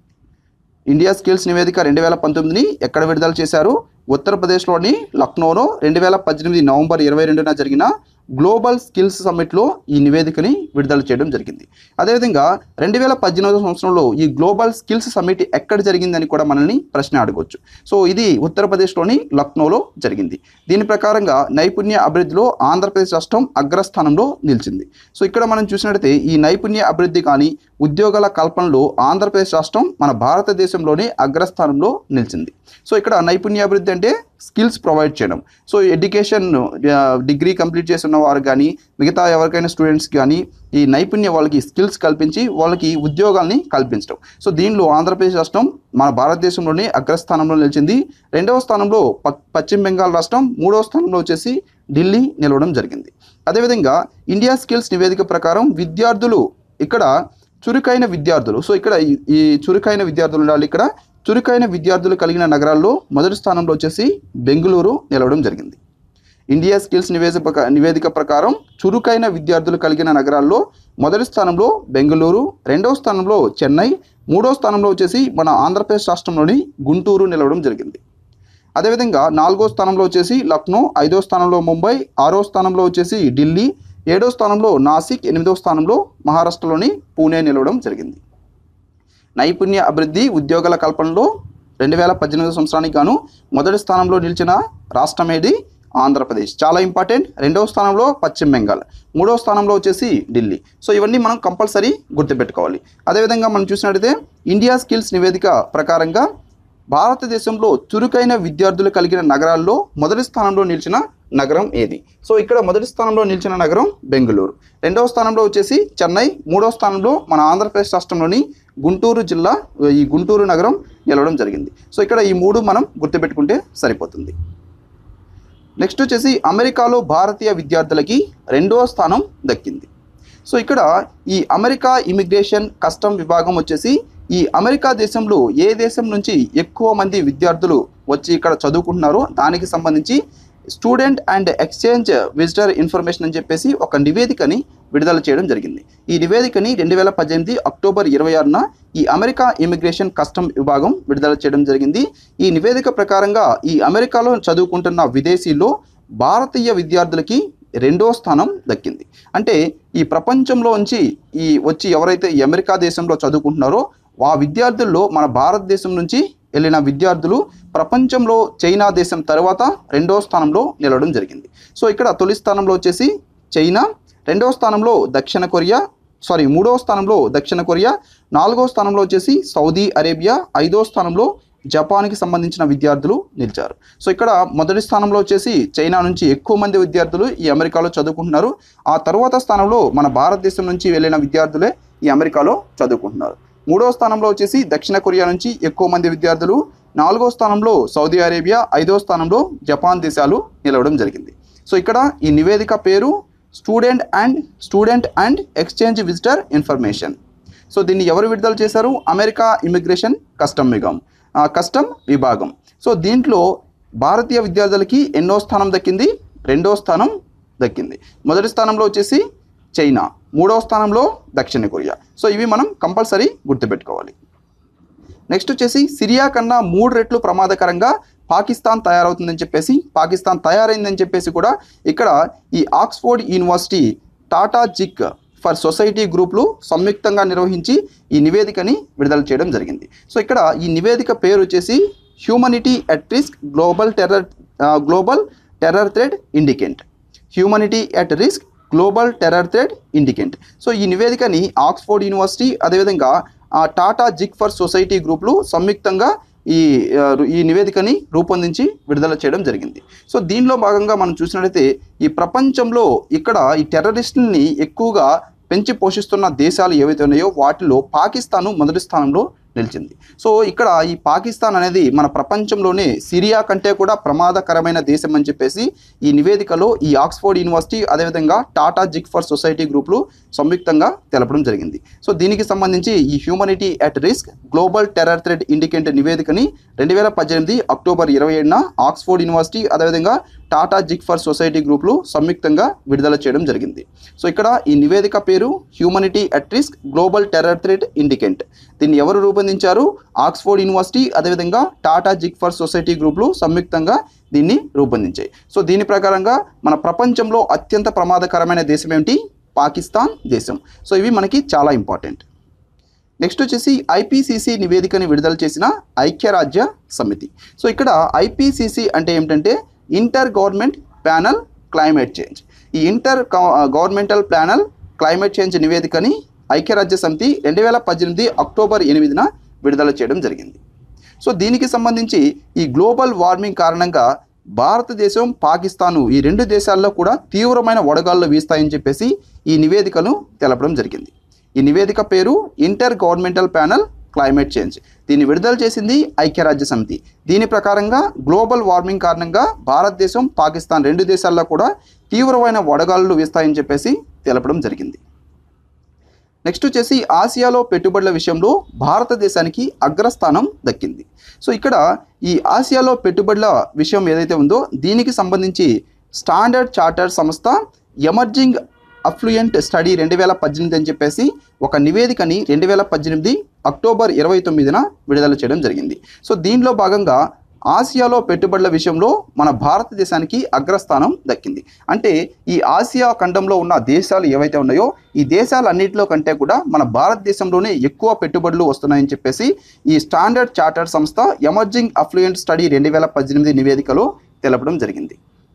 ఇండియా స్కిల్స్ నివేదిక రెండు వేల పంతొమ్మిదిని ఎక్కడ విడుదల చేశారు ఉత్తరప్రదేశ్లోని లక్నోలో రెండు వేల పద్దెనిమిది నవంబర్ ఇరవై రెండున జరిగిన గ్లోబల్ స్కిల్స్ సమ్మిట్లో ఈ నివేదికని విడుదల చేయడం జరిగింది అదేవిధంగా రెండు వేల పద్దెనిమిదవ సంవత్సరంలో ఈ గ్లోబల్ స్కిల్స్ సమ్మిట్ ఎక్కడ జరిగిందని కూడా మనల్ని ప్రశ్న అడగవచ్చు సో ఇది ఉత్తరప్రదేశ్లోని లక్నోలో జరిగింది దీని ప్రకారంగా నైపుణ్య అభివృద్ధిలో ఆంధ్రప్రదేశ్ రాష్ట్రం అగ్రస్థానంలో నిలిచింది సో ఇక్కడ మనం చూసినట్లయితే ఈ నైపుణ్య అభివృద్ధి కానీ ఉద్యోగాల కల్పనలో ఆంధ్రప్రదేశ్ రాష్ట్రం మన భారతదేశంలోనే అగ్రస్థానంలో నిలిచింది సో ఇక్కడ నైపుణ్య అభివృద్ధి అంటే స్కిల్స్ ప్రొవైడ్ చేయడం సో ఎడ్యుకేషన్ డిగ్రీ కంప్లీట్ చేసిన వారు కానీ మిగతా ఎవరికైనా స్టూడెంట్స్ కానీ ఈ నైపుణ్య వాళ్ళకి స్కిల్స్ కల్పించి వాళ్ళకి ఉద్యోగాల్ని కల్పించడం సో దీనిలో ఆంధ్రప్రదేశ్ రాష్ట్రం మన భారతదేశంలోనే అగ్రస్థానంలో నిలిచింది రెండవ స్థానంలో ప పశ్చిమ బెంగాల్ రాష్ట్రం మూడవ స్థానంలో వచ్చేసి ఢిల్లీ నిలవడం జరిగింది అదేవిధంగా ఇండియా స్కిల్స్ నివేదిక ప్రకారం విద్యార్థులు ఇక్కడ చురుకైన విద్యార్థులు సో ఇక్కడ ఈ- ఈ చురుకైన విద్యార్థులు ఉండాలి ఇక్కడ చురుకైన విద్యార్థులు కలిగిన నగరాల్లో మొదటి స్థానంలో వచ్చేసి బెంగళూరు నిలవడం జరిగింది ఇండియా స్కిల్స్ నివేదిక ప్రక- నివేదిక ప్రకారం చురుకైన విద్యార్థులు కలిగిన నగరాల్లో మొదటి స్థానంలో బెంగళూరు రెండవ స్థానంలో చెన్నై మూడో స్థానంలో వచ్చేసి మన ఆంధ్రప్రదేశ్ రాష్ట్రంలోని గుంటూరు నిలవడం జరిగింది అదేవిధంగా నాలుగో స్థానంలో వచ్చేసి లక్నో ఐదో స్థానంలో ముంబై ఆరో స్థానంలో వచ్చేసి ఢిల్లీ ఏడో స్థానంలో నాసిక్ ఎనిమిదో స్థానంలో మహారాష్ట్రలోని పూణే నిలవడం జరిగింది నైపుణ్య అభివృద్ధి ఉద్యోగాల కల్పనలో రెండు వేల పద్దెనిమిది సంవత్సరానికి గాను మొదటి స్థానంలో నిలిచిన రాష్ట్రం ఏది ఆంధ్రప్రదేశ్ చాలా ఇంపార్టెంట్ రెండవ స్థానంలో పశ్చిమ బెంగాల్ మూడవ స్థానంలో వచ్చేసి ఢిల్లీ సో ఇవన్నీ మనం కంపల్సరీ గుర్తుపెట్టుకోవాలి అదేవిధంగా మనం చూసినట్టయితే ఇండియా స్కిల్స్ నివేదిక ప్రకారంగా భారతదేశంలో చురుకైన విద్యార్థులు కలిగిన నగరాల్లో మొదటి స్థానంలో నిలిచిన నగరం ఏది సో ఇక్కడ మొదటి స్థానంలో నిలిచిన నగరం బెంగళూరు రెండవ స్థానంలో వచ్చేసి చెన్నై మూడవ స్థానంలో మన ఆంధ్రప్రదేశ్ రాష్ట్రంలోని గుంటూరు జిల్లా ఈ గుంటూరు నగరం నిలవడం జరిగింది సో ఇక్కడ ఈ మూడు మనం గుర్తుపెట్టుకుంటే సరిపోతుంది నెక్స్ట్ వచ్చేసి అమెరికాలో భారతీయ విద్యార్థులకి రెండవ స్థానం దక్కింది సో ఇక్కడ ఈ అమెరికా ఇమిగ్రేషన్ కస్టమ్ విభాగం వచ్చేసి ఈ అమెరికా దేశంలో ఏ దేశం నుంచి ఎక్కువ మంది విద్యార్థులు వచ్చి ఇక్కడ చదువుకుంటున్నారో దానికి సంబంధించి student and exchange visitor information అని చెప్పేసి ఒక నివేదికని విడుదల చేయడం జరిగింది ఈ నివేదికని రెండు వేల పద్దెనిమిది అక్టోబర్ ఇరవై ఆరున ఈ అమెరికా ఇమిగ్రేషన్ కస్టమ్ విభాగం విడుదల చేయడం జరిగింది ఈ నివేదిక ప్రకారంగా ఈ అమెరికాలో చదువుకుంటున్న విదేశీల్లో భారతీయ విద్యార్థులకి రెండో స్థానం దక్కింది అంటే ఈ ప్రపంచంలో నుంచి ఈ వచ్చి ఎవరైతే ఈ అమెరికా దేశంలో చదువుకుంటున్నారో ఆ విద్యార్థుల్లో మన భారతదేశం నుంచి వెళ్ళిన విద్యార్థులు ప్రపంచంలో చైనా దేశం తర్వాత రెండో స్థానంలో నిలవడం జరిగింది సో ఇక్కడ తొలి స్థానంలో వచ్చేసి చైనా రెండవ స్థానంలో దక్షిణ కొరియా సారీ మూడవ స్థానంలో దక్షిణ కొరియా నాలుగో స్థానంలో వచ్చేసి సౌదీ అరేబియా ఐదో స్థానంలో జపాన్కి సంబంధించిన విద్యార్థులు నిలిచారు సో ఇక్కడ మొదటి స్థానంలో వచ్చేసి చైనా నుంచి ఎక్కువ మంది విద్యార్థులు ఈ అమెరికాలో చదువుకుంటున్నారు ఆ తర్వాత స్థానంలో మన భారతదేశం నుంచి వెళ్ళిన విద్యార్థులే ఈ అమెరికాలో చదువుకుంటున్నారు మూడో స్థానంలో వచ్చేసి దక్షిణ కొరియా నుంచి ఎక్కువ మంది విద్యార్థులు నాలుగో స్థానంలో సౌదీ అరేబియా ఐదో స్థానంలో జపాన్ దేశాలు నిలవడం జరిగింది సో ఇక్కడ ఈ నివేదిక పేరు student and student and exchange visitor information so దీన్ని ఎవరు విడుదల చేశారు అమెరికా ఇమిగ్రేషన్ కస్టమ్ విగం ఆ, కస్టమ్ విభాగం సో దీంట్లో భారతీయ విద్యార్థులకి ఎన్నో స్థానం దక్కింది రెండో స్థానం దక్కింది మొదటి స్థానంలో వచ్చేసి చైనా మూడవ స్థానంలో దక్షిణ కొరియా సో ఇవి మనం కంపల్సరీ గుర్తుపెట్టుకోవాలి నెక్స్ట్ వచ్చేసి సిరియా కన్నా మూడు రెట్లు ప్రమాదకరంగా పాకిస్తాన్ తయారవుతుందని చెప్పేసి పాకిస్తాన్ తయారైందని చెప్పేసి కూడా ఇక్కడ ఈ ఆక్స్ఫోర్డ్ యూనివర్సిటీ టాటా జిక్ ఫర్ సొసైటీ గ్రూప్లు సంయుక్తంగా నిర్వహించి ఈ నివేదికని విడుదల చేయడం జరిగింది సో ఇక్కడ ఈ నివేదిక పేరు వచ్చేసి humanity at risk global terror global terror threat indicator humanity at risk global terror threat indicator so ఈ నివేదికని ఆక్స్ఫోర్డ్ యూనివర్సిటీ అదేవిధంగా ఆ టాటా జిక్ ఫర్ సొసైటీ గ్రూపులు సంయుక్తంగా ఈ ఆ, ఈ నివేదికని రూపొందించి విడుదల చేయడం జరిగింది సో దీనిలో భాగంగా మనం చూసినట్లయితే ఈ ప్రపంచంలో ఇక్కడ ఈ టెర్రరిస్టుల్ని ఎక్కువగా పెంచి పోషిస్తున్న దేశాలు ఏవైతే ఉన్నాయో వాటిలో పాకిస్తాను మొదటి స్థానంలో నిలిచింది సో ఇక్కడ ఈ పాకిస్తాన్ అనేది మన ప్రపంచంలోనే సిరియా కంటే కూడా ప్రమాదకరమైన దేశం అని చెప్పేసి ఈ నివేదికలో ఈ ఆక్స్ఫోర్డ్ యూనివర్సిటీ అదేవిధంగా టాటా జిక్ ఫర్ సొసైటీ గ్రూపులు సంయుక్తంగా తెలపడం జరిగింది సో దీనికి సంబంధించి ఈ humanity at risk global terror threat indicator నివేదికని రెండు వేల పద్దెనిమిది అక్టోబర్ ఇరవై ఏడున ఆక్స్ఫోర్డ్ యూనివర్సిటీ అదేవిధంగా టాటా జిక్ ఫర్ సొసైటీ గ్రూపులు సంయుక్తంగా విడుదల చేయడం జరిగింది సో ఇక్కడ ఈ నివేదిక పేరు humanity at risk global terror threat indicator దీన్ని ఎవరు రూపొందించారు ఆక్స్ఫోర్డ్ యూనివర్సిటీ అదేవిధంగా టాటా జిక్ ఫర్ సొసైటీ గ్రూపులు సంయుక్తంగా దీన్ని రూపొందించాయి సో దీని ప్రకారంగా మన ప్రపంచంలో అత్యంత ప్రమాదకరమైన దేశం ఏమిటి పాకిస్తాన్ దేశం సో ఇవి మనకి చాలా ఇంపార్టెంట్ నెక్స్ట్ వచ్చేసి ఐపీసీసీ నివేదికని విడుదల చేసిన ఐక్యరాజ్య సమితి సో ఇక్కడ ఐపీసీసీ అంటే ఏమిటంటే inter government panel climate change ఈ intergovernmental panel climate change నివేదికని ఐక్యరాజ్య సమితి రెండు వేల పద్దెనిమిది అక్టోబర్ ఎనిమిదిన విడుదల చేయడం జరిగింది సో దీనికి సంబంధించి ఈ గ్లోబల్ వార్మింగ్ కారణంగా భారతదేశం పాకిస్తాను ఈ రెండు దేశాల్లో కూడా తీవ్రమైన వడగాళ్ళు వీస్తాయని చెప్పేసి ఈ నివేదికను తెలపడం జరిగింది ఈ నివేదిక పేరు intergovernmental panel climate change దీన్ని విడుదల చేసింది ఐక్యరాజ్య సమితి దీని ప్రకారంగా గ్లోబల్ వార్మింగ్ కారణంగా భారతదేశం పాకిస్తాన్ రెండు దేశాల్లో కూడా తీవ్రమైన వడగాళ్ళు వీస్తాయని చెప్పేసి తెలపడం జరిగింది నెక్స్ట్ వచ్చేసి ఆసియాలో పెట్టుబడుల విషయంలో భారతదేశానికి అగ్రస్థానం దక్కింది సో ఇక్కడ ఈ ఆసియాలో పెట్టుబడుల విషయం ఏదైతే ఉందో దీనికి సంబంధించి స్టాండర్డ్ చార్టర్ సంస్థ ఎమర్జింగ్ అఫ్లుయెంట్ స్టడీ రెండు వేల పద్దెనిమిది అని చెప్పేసి ఒక నివేదికని రెండు వేల పద్దెనిమిది అక్టోబర్ ఇరవై తొమ్మిదిన విడుదల చేయడం జరిగింది సో దీనిలో భాగంగా ఆసియాలో పెట్టుబడుల విషయంలో మన భారతదేశానికి అగ్రస్థానం దక్కింది అంటే ఈ ఆసియా ఖండంలో ఉన్న దేశాలు ఏవైతే ఉన్నాయో ఈ దేశాలన్నింటిలో కంటే కూడా మన భారతదేశంలోనే ఎక్కువ పెట్టుబడులు వస్తున్నాయని చెప్పేసి ఈ స్టాండర్డ్ చార్టర్ సంస్థ ఎమర్జింగ్ అఫ్లుయెంట్ స్టడీ రెండు వేల పద్దెనిమిది నివేదికలో తెలపడం జరిగింది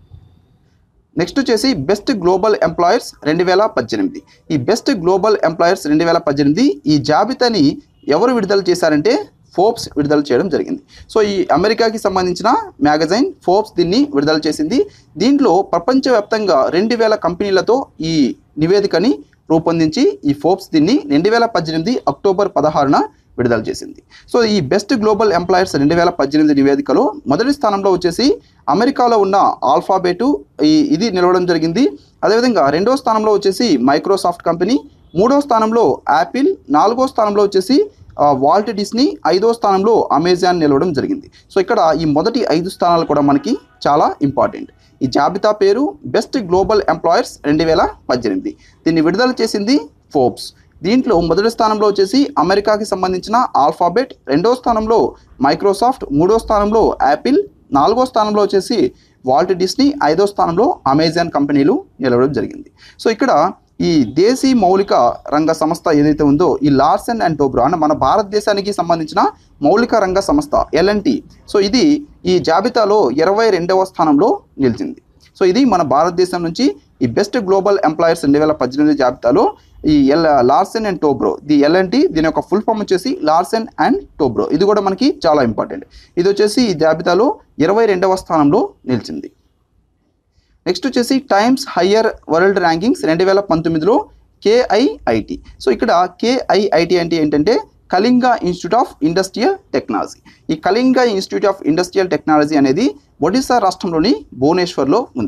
నెక్స్ట్ వచ్చేసి బెస్ట్ గ్లోబల్ ఎంప్లాయర్స్ రెండు వేల పద్దెనిమిది ఈ బెస్ట్ గ్లోబల్ ఎంప్లాయర్స్ రెండు వేల పద్దెనిమిది ఈ జాబితాని ఎవరు విడుదల చేశారంటే ఫోర్బ్స్ విడుదల చేయడం జరిగింది సో ఈ అమెరికాకి సంబంధించిన మ్యాగజైన్ ఫోర్బ్స్ దీన్ని విడుదల చేసింది దీంట్లో ప్రపంచవ్యాప్తంగా రెండు వేల కంపెనీలతో ఈ నివేదికని రూపొందించి ఈ ఫోర్బ్స్ దీన్ని రెండు వేల పద్దెనిమిది అక్టోబర్ పదహారున విడుదల చేసింది సో ఈ బెస్ట్ గ్లోబల్ ఎంప్లాయర్స్ రెండు వేల పద్దెనిమిది నివేదికలో మొదటి స్థానంలో వచ్చేసి అమెరికాలో ఉన్న ఆల్ఫాబెటు ఈ ఇది నిలవడం జరిగింది అదేవిధంగా రెండో స్థానంలో వచ్చేసి మైక్రోసాఫ్ట్ కంపెనీ మూడో స్థానంలో యాపిల్ నాలుగో స్థానంలో వచ్చేసి ఆ, వాల్ట్ డిస్నీ ఐదో స్థానంలో అమెజాన్ నిలవడం జరిగింది సో ఇక్కడ ఈ మొదటి ఐదు స్థానాలు కూడా మనకి చాలా ఇంపార్టెంట్ ఈ జాబితా పేరు బెస్ట్ గ్లోబల్ ఎంప్లాయర్స్ రెండు వేల పద్దెనిమిది దీన్ని విడుదల చేసింది ఫోర్బ్స్ దీంట్లో మొదటి స్థానంలో వచ్చేసి అమెరికాకి సంబంధించిన ఆల్ఫాబెట్ రెండో స్థానంలో మైక్రోసాఫ్ట్ మూడో స్థానంలో యాపిల్ నాలుగో స్థానంలో వచ్చేసి వాల్ట్ డిస్నీ ఐదో స్థానంలో అమెజాన్ కంపెనీలు నిలవడం జరిగింది సో ఇక్కడ ఈ దేశీ మౌలిక రంగ సంస్థ ఏదైతే ఉందో ఈ లార్సెన్ అండ్ టోబ్రో అంటే మన భారతదేశానికి సంబంధించిన మౌలిక రంగ సంస్థ ఎల్ఎన్టీ సో ఇది ఈ జాబితాలో ఇరవై రెండవ స్థానంలో నిలిచింది సో ఇది మన భారతదేశం నుంచి ఈ బెస్ట్ గ్లోబల్ ఎంప్లాయర్స్ రెండు వేల పద్దెనిమిది జాబితాలో ఈ L Larsen and Toubro the LNT దీని యొక్క ఫుల్ ఫామ్ వచ్చేసి లార్సెన్ అండ్ టోబ్రో ఇది కూడా మనకి చాలా ఇంపార్టెంట్ ఇది వచ్చేసి ఈ జాబితాలో ఇరవై రెండవ స్థానంలో నిలిచింది నెక్స్ట్ వచ్చేసి టైమ్స్ హయ్యర్ వరల్డ్ ర్యాంకింగ్స్ రెండు వేల పంతొమ్మిదిలో కేఐఐటి సో ఇక్కడ కేఐఐటి అంటే ఏంటంటే Kalinga institute of industrial technology ఈ Kalinga institute of industrial technology అనేది ఒడిశా రాష్ట్రంలోని భువనేశ్వర్లో ఉంది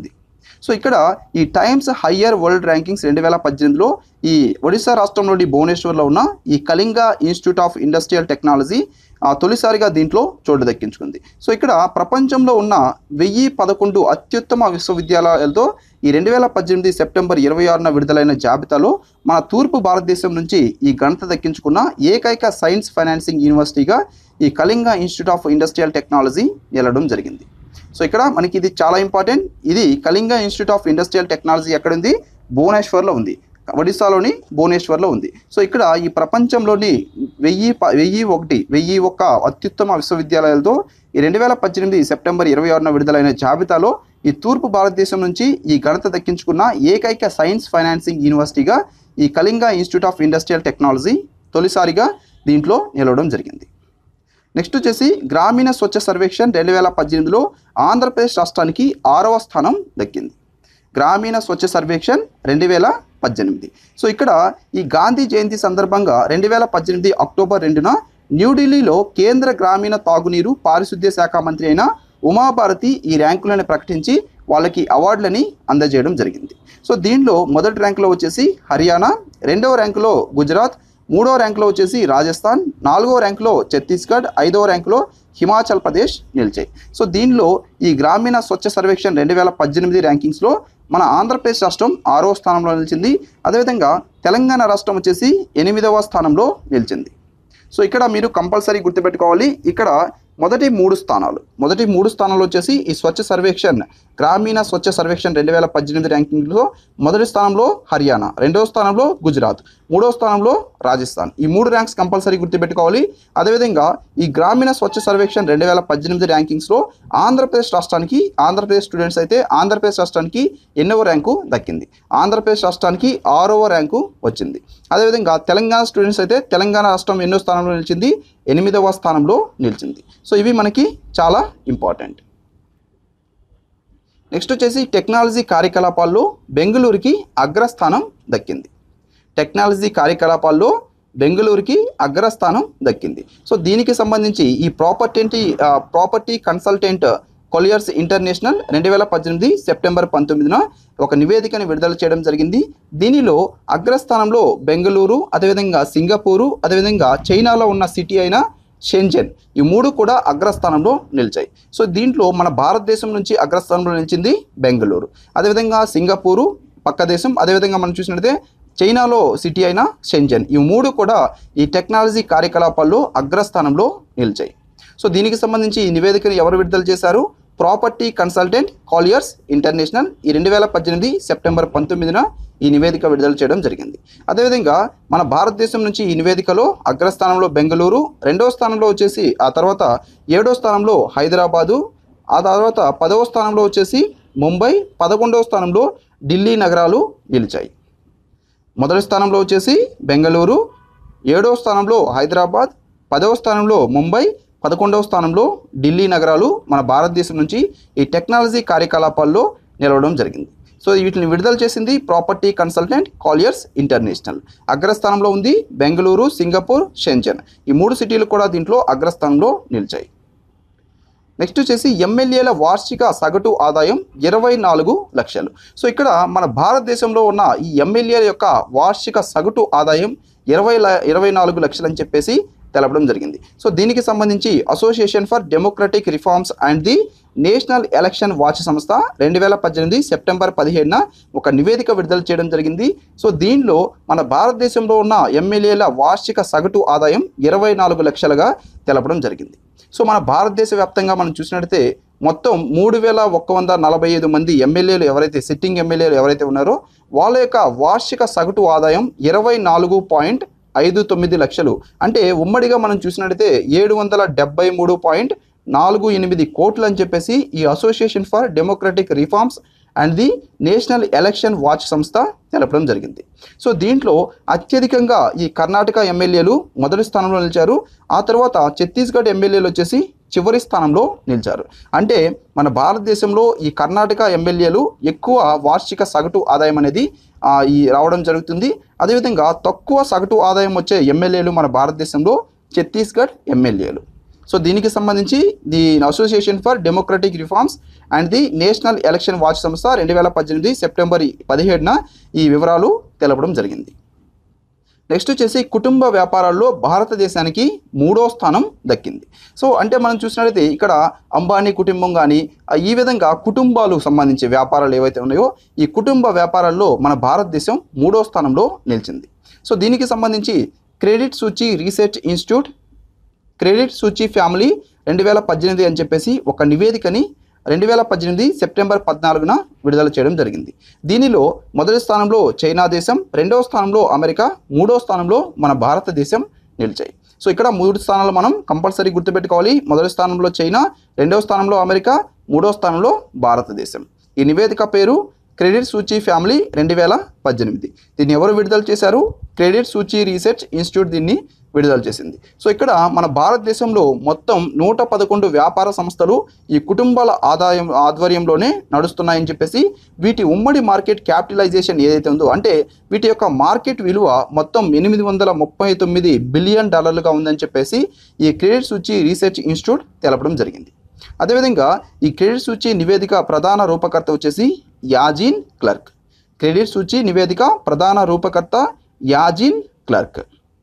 సో ఇక్కడ ఈ టైమ్స్ హయ్యర్ వరల్డ్ ర్యాంకింగ్స్ రెండు వేల పద్దెనిమిదిలో ఈ ఒడిశా రాష్ట్రంలోని భువనేశ్వర్లో ఉన్న ఈ Kalinga institute of industrial technology ఆ, తొలిసారిగా దీంట్లో చోటు దక్కించుకుంది సో ఇక్కడ ప్రపంచంలో ఉన్న వెయ్యి పదకొండు అత్యుత్తమ విశ్వవిద్యాలయాలతో ఈ రెండు వేల పద్దెనిమిది సెప్టెంబర్ ఇరవై ఆరున విడుదలైన జాబితాలో మన తూర్పు భారతదేశం నుంచి ఈ ఘనత దక్కించుకున్న ఏకైక సైన్స్ ఫైనాన్సింగ్ యూనివర్సిటీగా ఈ Kalinga institute of industrial technology నిలడం జరిగింది సో ఇక్కడ మనకి ఇది చాలా ఇంపార్టెంట్ ఇది Kalinga institute of industrial technology ఎక్కడ ఉంది భువనేశ్వర్లో ఉంది ఒడిశాలోని భువనేశ్వర్లో ఉంది సో ఇక్కడ ఈ ప్రపంచంలోని వెయ్యి ప- వెయ్యి ఒకటి వెయ్యి ఒక్క అత్యుత్తమ విశ్వవిద్యాలయాలతో ఈ రెండు వేల పద్దెనిమిది సెప్టెంబర్ ఇరవై ఆరున విడుదలైన జాబితాలో ఈ తూర్పు భారతదేశం నుంచి ఈ ఘనత దక్కించుకున్న ఏకైక సైన్స్ ఫైనాన్సింగ్ యూనివర్సిటీగా ఈ Kalinga institute of industrial technology తొలిసారిగా దీంట్లో నిలవడం జరిగింది నెక్స్ట్ వచ్చేసి గ్రామీణ స్వచ్ఛ సర్వేక్షణ్ రెండు వేల పద్దెనిమిదిలో ఆంధ్రప్రదేశ్ రాష్ట్రానికి ఆరవ స్థానం దక్కింది గ్రామీణ స్వచ్ఛ సర్వేక్షణ్ రెండు వేల పద్దెనిమిది సో ఇక్కడ ఈ గాంధీ జయంతి సందర్భంగా రెండు వేల పద్దెనిమిది అక్టోబర్ రెండున న్యూఢిల్లీలో కేంద్ర గ్రామీణ తాగునీరు పారిశుద్ధ్య శాఖ మంత్రి అయిన ఉమాభారతి ఈ ర్యాంకులను ప్రకటించి వాళ్ళకి అవార్డులని అందజేయడం జరిగింది సో దీనిలో మొదటి ర్యాంకులో వచ్చేసి హర్యానా రెండవ ర్యాంకులో గుజరాత్ మూడో ర్యాంకులో వచ్చేసి రాజస్థాన్ నాలుగో ర్యాంకులో ఛత్తీస్గఢ్ ఐదవ ర్యాంకులో హిమాచల్ ప్రదేశ్ నిలిచాయి సో దీనిలో ఈ గ్రామీణ స్వచ్ఛ సర్వేక్షణ్ రెండు వేల పద్దెనిమిది ర్యాంకింగ్స్లో మన ఆంధ్రప్రదేశ్ రాష్ట్రం ఆరో స్థానంలో నిలిచింది అదేవిధంగా తెలంగాణ రాష్ట్రం వచ్చేసి ఎనిమిదవ స్థానంలో నిలిచింది సో ఇక్కడ మీరు కంపల్సరీ గుర్తుపెట్టుకోవాలి ఇక్కడ మొదటి మూడు స్థానాలు మొదటి మూడు స్థానాలు వచ్చేసి ఈ స్వచ్ఛ సర్వేక్షణ్ గ్రామీణ స్వచ్ఛ సర్వేక్షణ్ రెండు వేల పద్దెనిమిది ర్యాంకింగ్లో మొదటి స్థానంలో హర్యానా రెండవ స్థానంలో గుజరాత్ మూడవ స్థానంలో రాజస్థాన్ ఈ మూడు ర్యాంక్స్ కంపల్సరీ గుర్తుపెట్టుకోవాలి అదేవిధంగా ఈ గ్రామీణ స్వచ్ఛ సర్వేక్షణ్ రెండు వేల పద్దెనిమిది ర్యాంకింగ్స్లో ఆంధ్రప్రదేశ్ రాష్ట్రానికి ఆంధ్రప్రదేశ్ స్టూడెంట్స్ అయితే ఆంధ్రప్రదేశ్ రాష్ట్రానికి ఎన్నవ ర్యాంకు దక్కింది ఆంధ్రప్రదేశ్ రాష్ట్రానికి ఆరవ ర్యాంకు వచ్చింది అదేవిధంగా తెలంగాణ స్టూడెంట్స్ అయితే తెలంగాణ రాష్ట్రం ఎన్నో స్థానంలో నిలిచింది ఎనిమిదవ స్థానంలో నిలిచింది సో ఇవి మనకి చాలా ఇంపార్టెంట్ నెక్స్ట్ వచ్చేసి టెక్నాలజీ కార్యకలాపాల్లో బెంగళూరుకి అగ్రస్థానం దక్కింది టెక్నాలజీ కార్యకలాపాల్లో బెంగళూరుకి అగ్రస్థానం దక్కింది సో దీనికి సంబంధించి ఈ property property consultant Colliers international రెండు వేల పద్దెనిమిది సెప్టెంబర్ పంతొమ్మిదిన ఒక నివేదికను విడుదల చేయడం జరిగింది దీనిలో అగ్రస్థానంలో బెంగళూరు అదేవిధంగా సింగపూరు అదేవిధంగా చైనాలో ఉన్న సిటీ అయిన షెంజెన్ ఈ మూడు కూడా అగ్రస్థానంలో నిలిచాయి సో దీంట్లో మన భారతదేశం నుంచి అగ్రస్థానంలో నిలిచింది బెంగళూరు అదేవిధంగా సింగపూరు పక్క దేశం అదేవిధంగా మనం చూసినట్లయితే చైనాలో సిటీ అయిన షెంజన్ ఈ మూడు కూడా ఈ టెక్నాలజీ కార్యకలాపాల్లో అగ్రస్థానంలో నిలిచాయి సో దీనికి సంబంధించి ఈ నివేదికను ఎవరు విడుదల చేశారు ప్రాపర్టీ కన్సల్టెంట్ కాలియర్స్ ఇంటర్నేషనల్ ఈ రెండు వేల పద్దెనిమిది సెప్టెంబర్ పంతొమ్మిదిన ఈ నివేదిక విడుదల చేయడం జరిగింది అదేవిధంగా మన భారతదేశం నుంచి ఈ నివేదికలో అగ్రస్థానంలో బెంగళూరు రెండవ స్థానంలో వచ్చేసి ఆ తర్వాత ఏడో స్థానంలో హైదరాబాదు ఆ తర్వాత పదవ స్థానంలో వచ్చేసి ముంబై పదకొండవ స్థానంలో ఢిల్లీ నగరాలు నిలిచాయి మొదటి స్థానంలో వచ్చేసి బెంగళూరు ఏడవ స్థానంలో హైదరాబాద్ పదవ స్థానంలో ముంబై పదకొండవ స్థానంలో ఢిల్లీ నగరాలు మన భారతదేశం నుంచి ఈ టెక్నాలజీ కార్యకలాపాల్లో నిలవడం జరిగింది సో వీటిని విడుదల చేసింది ప్రాపర్టీ కన్సల్టెంట్ కాలియర్స్ ఇంటర్నేషనల్ అగ్రస్థానంలో ఉంది బెంగళూరు సింగపూర్ షెంజన్ ఈ మూడు సిటీలు కూడా దీంట్లో అగ్రస్థానంలో నిలిచాయి నెక్స్ట్ వచ్చేసి ఎమ్మెల్యేల వార్షిక సగటు ఆదాయం ఇరవై నాలుగు లక్షలు సో ఇక్కడ మన భారతదేశంలో ఉన్న ఈ ఎమ్మెల్యేల యొక్క వార్షిక సగటు ఆదాయం ఇరవై ల ఇరవై నాలుగు లక్షలు అని చెప్పేసి తెలపడం జరిగింది సో దీనికి సంబంధించి association for democratic reforms and the national election watch సంస్థ రెండు వేల పద్దెనిమిది సెప్టెంబర్ పదిహేడున ఒక నివేదిక విడుదల చేయడం జరిగింది సో దీనిలో మన భారతదేశంలో ఉన్న ఎమ్మెల్యేల వార్షిక సగటు ఆదాయం ఇరవై నాలుగు లక్షలుగా తెలపడం జరిగింది సో మన భారతదేశ వ్యాప్తంగా మనం చూసినట్లయితే మొత్తం మూడు వేల ఒక్క వంద నలభై ఐదు మంది ఎమ్మెల్యేలు ఎవరైతే సిట్టింగ్ ఎమ్మెల్యేలు ఎవరైతే ఉన్నారో వాళ్ళ యొక్క వార్షిక సగటు ఆదాయం ఇరవై నాలుగు పాయింట్ ఐదు తొమ్మిది లక్షలు అంటే ఉమ్మడిగా మనం చూసినట్లయితే ఏడు వందల డెబ్బై మూడు పాయింట్ నాలుగు ఎనిమిది కోట్లు అని చెప్పేసి ఈ association for democratic reforms and the national election watch సంస్థ తెలపడం జరిగింది సో దీంట్లో అత్యధికంగా ఈ కర్ణాటక ఎమ్మెల్యేలు మొదటి స్థానంలో నిలిచారు ఆ తర్వాత ఛత్తీస్గఢ్ ఎమ్మెల్యేలు వచ్చేసి చివరి స్థానంలో నిలిచారు అంటే మన భారతదేశంలో ఈ కర్ణాటక ఎమ్మెల్యేలు ఎక్కువ వార్షిక సగటు ఆదాయం అనేది ఆ, ఈ రావడం జరుగుతుంది అదేవిధంగా తక్కువ సగటు ఆదాయం వచ్చే ఎమ్మెల్యేలు మన భారతదేశంలో ఛత్తీస్గఢ్ ఎమ్మెల్యేలు సో దీనికి సంబంధించి the association for democratic reforms and the national election watch సంస్థ రెండు వేల పద్దెనిమిది సెప్టెంబర్ పదిహేడున ఈ వివరాలు తెలపడం జరిగింది నెక్స్ట్ వచ్చేసి కుటుంబ వ్యాపారాల్లో భారతదేశానికి మూడో స్థానం దక్కింది సో అంటే మనం చూసినట్లయితే ఇక్కడ అంబానీ కుటుంబం కానీ ఈ విధంగా కుటుంబాలకు సంబంధించి వ్యాపారాలు ఏవైతే ఉన్నాయో ఈ కుటుంబ వ్యాపారాల్లో మన భారతదేశం మూడో స్థానంలో నిలిచింది సో దీనికి సంబంధించి credit Suisse research institute credit Suisse family రెండు వేల పద్దెనిమిది అని చెప్పేసి ఒక నివేదికని రెండు వేల పద్దెనిమిది సెప్టెంబర్ పద్నాలుగున విడుదల చేయడం జరిగింది దీనిలో మొదటి స్థానంలో చైనా దేశం రెండవ స్థానంలో అమెరికా మూడో స్థానంలో మన భారతదేశం నిలిచాయి సో ఇక్కడ మూడు స్థానాలు మనం కంపల్సరీ గుర్తుపెట్టుకోవాలి మొదటి స్థానంలో చైనా రెండవ స్థానంలో అమెరికా మూడో స్థానంలో భారతదేశం ఈ నివేదిక పేరు క్రెడిట్ సూచి ఫ్యామిలీ రెండు వేల పద్దెనిమిది దీన్ని ఎవరు విడుదల చేశారు క్రెడిట్ సూచి రీసెర్చ్ ఇన్స్టిట్యూట్ దీన్ని విడుదల చేసింది సో ఇక్కడ మన భారతదేశంలో మొత్తం నూట పదకొండు వ్యాపార సంస్థలు ఈ కుటుంబాల ఆదాయం ఆధ్వర్యంలోనే నడుస్తున్నాయని చెప్పేసి వీటి ఉమ్మడి మార్కెట్ క్యాపిటలైజేషన్ ఏదైతే ఉందో అంటే వీటి యొక్క మార్కెట్ విలువ మొత్తం ఎనిమిది వందల ముప్పై తొమ్మిది బిలియన్ డాలర్లుగా ఉందని చెప్పేసి ఈ క్రెడిట్ సూచి రీసెర్చ్ ఇన్స్టిట్యూట్ తెలపడం జరిగింది అదేవిధంగా ఈ క్రెడిట్ సూచి నివేదిక ప్రధాన రూపకర్త వచ్చేసి యాజిన్ క్లర్క్ క్రెడిట్ సూచి నివేదిక ప్రధాన రూపకర్త యాజిన్ క్లర్క్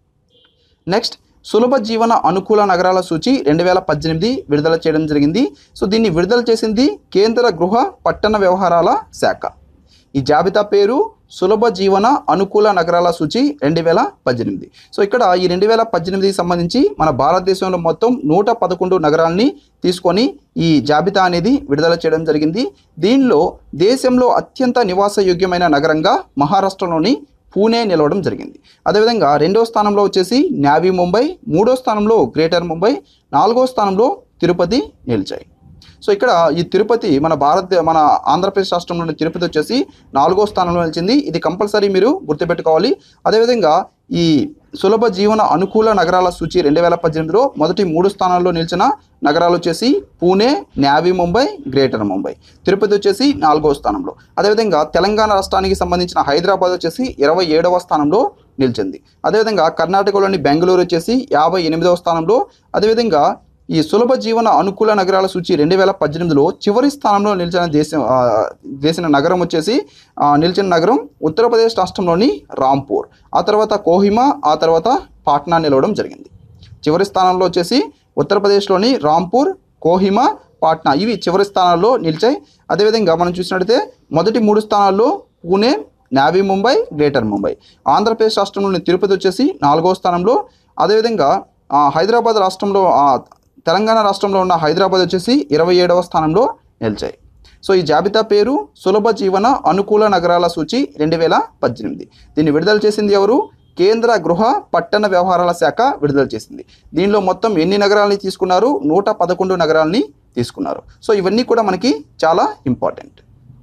నెక్స్ట్ సులభ జీవన అనుకూల నగరాల సూచి రెండు వేల పద్దెనిమిది విడుదల చేయడం జరిగింది సో దీన్ని విడుదల చేసింది కేంద్ర గృహ పట్టణ వ్యవహారాల శాఖ ఈ జాబితా పేరు సులభ జీవన అనుకూల నగరాల సూచి రెండు వేల పద్దెనిమిది సో ఇక్కడ ఈ రెండు వేల పద్దెనిమిదికి సంబంధించి మన భారతదేశంలో మొత్తం నూట పదకొండు నగరాలని తీసుకొని ఈ జాబితా అనేది విడుదల చేయడం జరిగింది దీనిలో దేశంలో అత్యంత నివాసయోగ్యమైన నగరంగా మహారాష్ట్రలోని పూణే నిలవడం జరిగింది అదేవిధంగా రెండో స్థానంలో వచ్చేసి నావీ ముంబై మూడో స్థానంలో గ్రేటర్ ముంబై నాలుగో స్థానంలో తిరుపతి నిలిచాయి సో ఇక్కడ ఈ తిరుపతి మన భారత మన ఆంధ్రప్రదేశ్ రాష్ట్రంలోని తిరుపతి వచ్చేసి నాలుగో స్థానంలో నిలిచింది ఇది కంపల్సరీ మీరు గుర్తుపెట్టుకోవాలి అదేవిధంగా ఈ సులభ జీవన అనుకూల నగరాల సూచి రెండు వేల పద్దెనిమిదిలో మొదటి మూడు స్థానాల్లో నిలిచిన నగరాలు వచ్చేసి పూణే నావీ ముంబై గ్రేటర్ ముంబై తిరుపతి వచ్చేసి నాలుగో స్థానంలో అదేవిధంగా తెలంగాణ రాష్ట్రానికి సంబంధించిన హైదరాబాద్ వచ్చేసి ఇరవై ఏడవ స్థానంలో నిలిచింది అదేవిధంగా కర్ణాటకలోని బెంగళూరు వచ్చేసి యాభై ఎనిమిదవ స్థానంలో అదేవిధంగా ఈ సులభ జీవన అనుకూల నగరాల సూచి రెండు వేల పద్దెనిమిదిలో చివరి స్థానంలో నిలిచిన దేశం ఆ, దేశం నగరం వచ్చేసి ఆ, నిలిచిన నగరం ఉత్తరప్రదేశ్ రాష్ట్రంలోని రాంపూర్ ఆ తర్వాత కోహిమా ఆ తర్వాత పాట్నా నిలవడం జరిగింది చివరి స్థానంలో వచ్చేసి ఉత్తరప్రదేశ్లోని రాంపూర్ కోహిమా పాట్నా ఇవి చివరి స్థానాల్లో నిలిచాయి అదేవిధంగా మనం చూసినట్లయితే మొదటి మూడు స్థానాల్లో పూణే నావీ ముంబై గ్రేటర్ ముంబై ఆంధ్రప్రదేశ్ రాష్ట్రంలోని తిరుపతి వచ్చేసి నాలుగో స్థానంలో అదేవిధంగా ఆ, హైదరాబాద్ రాష్ట్రంలో ఆ, తెలంగాణ రాష్ట్రంలో ఉన్న హైదరాబాద్ వచ్చేసి ఇరవై ఏడవ స్థానంలో నిలిచాయి సో ఈ జాబితా పేరు సులభ జీవన అనుకూల నగరాల సూచి రెండు వేల పద్దెనిమిది దీన్ని విడుదల చేసింది ఎవరు కేంద్ర గృహ పట్టణ వ్యవహారాల శాఖ విడుదల చేసింది దీనిలో మొత్తం ఎన్ని నగరాలని తీసుకున్నారు నూట పదకొండు నగరాలని తీసుకున్నారు సో ఇవన్నీ కూడా మనకి చాలా important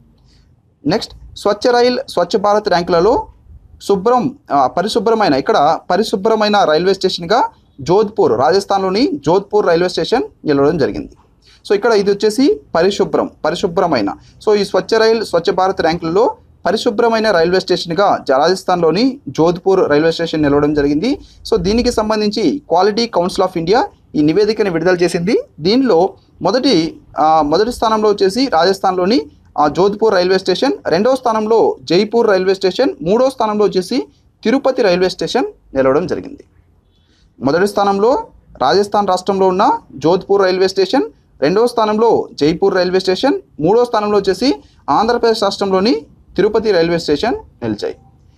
next Swachh rail Swachh Bharat ర్యాంకులలో శుభ్రం ఆ, పరిశుభ్రమైన ఇక్కడ పరిశుభ్రమైన రైల్వే స్టేషన్గా జోధ్పూర్ రాజస్థాన్లోని జోధ్పూర్ రైల్వే స్టేషన్ నిలవడం జరిగింది సో ఇక్కడ ఇది వచ్చేసి పరిశుభ్రం పరిశుభ్రమైన సో ఈ స్వచ్ఛ రైల్ స్వచ్ఛ భారత్ ర్యాంకులలో పరిశుభ్రమైన రైల్వే స్టేషన్గా జ- రాజస్థాన్లోని జోధ్పూర్ రైల్వే స్టేషన్ నిలవడం జరిగింది సో దీనికి సంబంధించి క్వాలిటీ కౌన్సిల్ ఆఫ్ ఇండియా ఈ నివేదికని విడుదల చేసింది దీనిలో మొదటి ఆ, మొదటి స్థానంలో వచ్చేసి రాజస్థాన్లోని ఆ, జోధ్పూర్ రైల్వే స్టేషన్ రెండవ స్థానంలో జైపూర్ రైల్వే స్టేషన్ మూడో స్థానంలో వచ్చేసి తిరుపతి రైల్వే స్టేషన్ నిలవడం జరిగింది మొదటి స్థానంలో రాజస్థాన్ రాష్ట్రంలో ఉన్న జోధ్పూర్ రైల్వే స్టేషన్ రెండవ స్థానంలో జైపూర్ రైల్వే స్టేషన్ మూడో స్థానంలో వచ్చేసి ఆంధ్రప్రదేశ్ రాష్ట్రంలోని తిరుపతి రైల్వే స్టేషన్ నిలిచాయి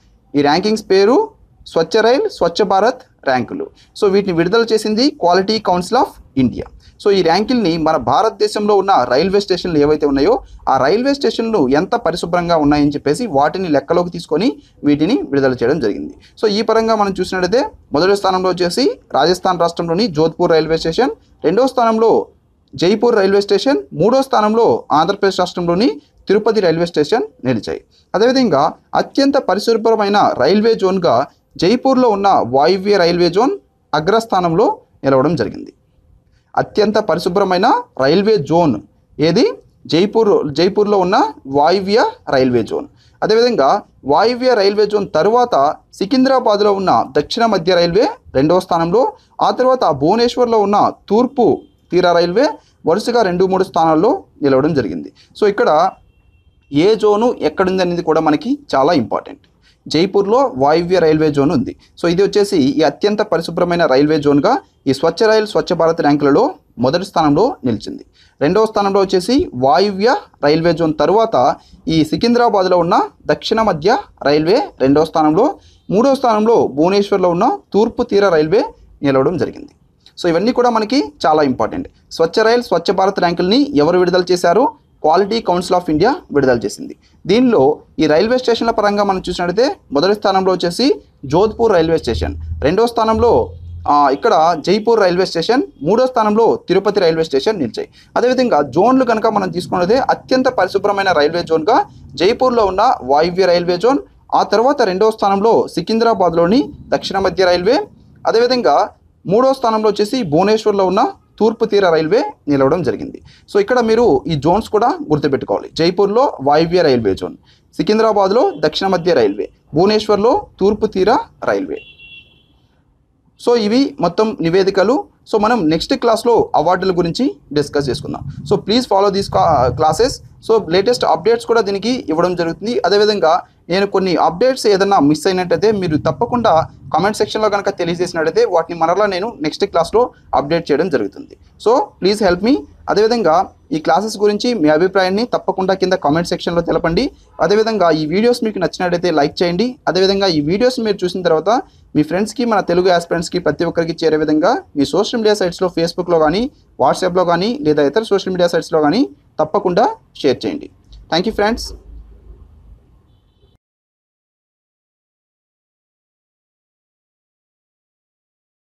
ఈ ర్యాంకింగ్స్ పేరు స్వచ్ఛ రైల్ స్వచ్ఛ భారత్ ర్యాంకులు సో వీటిని విడుదల చేసింది quality council of India so ఈ ర్యాంకుల్ని మన భారతదేశంలో ఉన్న రైల్వే స్టేషన్లు ఏవైతే ఉన్నాయో ఆ రైల్వే స్టేషన్లు ఎంత పరిశుభ్రంగా ఉన్నాయని చెప్పేసి వాటిని లెక్కలోకి తీసుకొని వీటిని విడుదల చేయడం జరిగింది సో ఈ పరంగా మనం చూసినట్లయితే మొదటి స్థానంలో వచ్చేసి రాజస్థాన్ రాష్ట్రంలోని జోధ్పూర్ రైల్వే స్టేషన్ రెండో స్థానంలో జైపూర్ రైల్వే స్టేషన్ మూడో స్థానంలో ఆంధ్రప్రదేశ్ రాష్ట్రంలోని తిరుపతి రైల్వే స్టేషన్ నిలిచాయి అదేవిధంగా అత్యంత పరిశుభ్రమైన రైల్వే జోన్గా జైపూర్లో ఉన్న వాయువ్య రైల్వే జోన్ అగ్రస్థానంలో నిలవడం జరిగింది అత్యంత పరిశుభ్రమైన రైల్వే జోన్ ఏది జైపూర్ జైపూర్లో ఉన్న వాయువ్య రైల్వే జోన్ అదేవిధంగా వాయువ్య రైల్వే జోన్ తరువాత సికింద్రాబాద్లో ఉన్న దక్షిణ మధ్య రైల్వే రెండవ స్థానంలో ఆ తర్వాత భువనేశ్వర్లో ఉన్న తూర్పు తీర రైల్వే వరుసగా రెండు మూడు స్థానాల్లో నిలవడం జరిగింది సో ఇక్కడ ఏ జోను ఎక్కడుంది అనేది కూడా మనకి చాలా ఇంపార్టెంట్ జైపూర్లో వాయువ్య రైల్వే జోన్ ఉంది సో ఇది వచ్చేసి ఈ అత్యంత పరిశుభ్రమైన రైల్వే జోన్గా ఈ స్వచ్ఛ రైల్ స్వచ్ఛ భారత్ ర్యాంకులలో మొదటి స్థానంలో నిలిచింది రెండవ స్థానంలో వచ్చేసి వాయువ్య రైల్వే జోన్ తరువాత ఈ సికింద్రాబాద్లో ఉన్న దక్షిణ మధ్య రైల్వే రెండవ స్థానంలో మూడవ స్థానంలో భువనేశ్వర్లో ఉన్న తూర్పు తీర రైల్వే నిలవడం జరిగింది సో ఇవన్నీ కూడా మనకి చాలా ఇంపార్టెంట్ స్వచ్ఛ రైల్ స్వచ్ఛ భారత్ ర్యాంకుల్ని ఎవరు విడుదల చేశారు క్వాలిటీ కౌన్సిల్ ఆఫ్ ఇండియా విడుదల చేసింది దీనిలో ఈ రైల్వే స్టేషన్ల పరంగా మనం చూసినట్లయితే మొదటి స్థానంలో వచ్చేసి జోధ్పూర్ రైల్వే స్టేషన్ రెండో స్థానంలో ఆ, ఇక్కడ జైపూర్ రైల్వే స్టేషన్ మూడో స్థానంలో తిరుపతి రైల్వే స్టేషన్ నిలిచాయి అదేవిధంగా జోన్లు కనుక మనం తీసుకున్నదే అత్యంత పరిశుభ్రమైన రైల్వే జోన్గా జైపూర్లో ఉన్న వాయువ్య రైల్వే జోన్ ఆ తర్వాత రెండవ స్థానంలో సికింద్రాబాద్లోని దక్షిణ మధ్య రైల్వే అదేవిధంగా మూడో స్థానంలో వచ్చేసి భువనేశ్వర్లో ఉన్న తూర్పు తీర రైల్వే నిలవడం జరిగింది సో ఇక్కడ మీరు ఈ జోన్స్ కూడా గుర్తుపెట్టుకోవాలి జైపూర్లో వాయువ్య రైల్వే జోన్ సికింద్రాబాద్లో దక్షిణ మధ్య రైల్వే భువనేశ్వర్లో తూర్పు తీర రైల్వే సో ఇవి మొత్తం నివేదికలు సో మనం నెక్స్ట్ క్లాస్లో అవార్డుల గురించి డిస్కస్ చేసుకుందాం so please follow these classes so latest updates కూడా దీనికి ఇవ్వడం జరుగుతుంది అదేవిధంగా నేను కొన్ని అప్డేట్స్ ఏదైనా మిస్ అయినట్టయితే మీరు తప్పకుండా కామెంట్ సెక్షన్లో కనుక తెలియజేసినట్టయితే వాటిని మరలా నేను నెక్స్ట్ క్లాస్లో అప్డేట్ చేయడం జరుగుతుంది సో ప్లీజ్ హెల్ప్ మీ అదేవిధంగా ఈ క్లాసెస్ గురించి మీ అభిప్రాయాన్ని తప్పకుండా కింద కామెంట్ సెక్షన్లో తెలపండి అదేవిధంగా ఈ వీడియోస్ మీకు నచ్చినట్టయితే లైక్ చేయండి అదేవిధంగా ఈ వీడియోస్ మీరు చూసిన తర్వాత మీ ఫ్రెండ్స్కి మన తెలుగు ఆస్పిరెంట్స్కి ప్రతి ఒక్కరికి చేరే విధంగా మీ సోషల్ మీడియా సైట్స్లో ఫేస్బుక్లో కానీ వాట్సాప్లో కానీ లేదా ఇతర సోషల్ మీడియా సైట్స్లో కానీ తప్పకుండా షేర్ చేయండి థ్యాంక్ యూ ఫ్రెండ్స్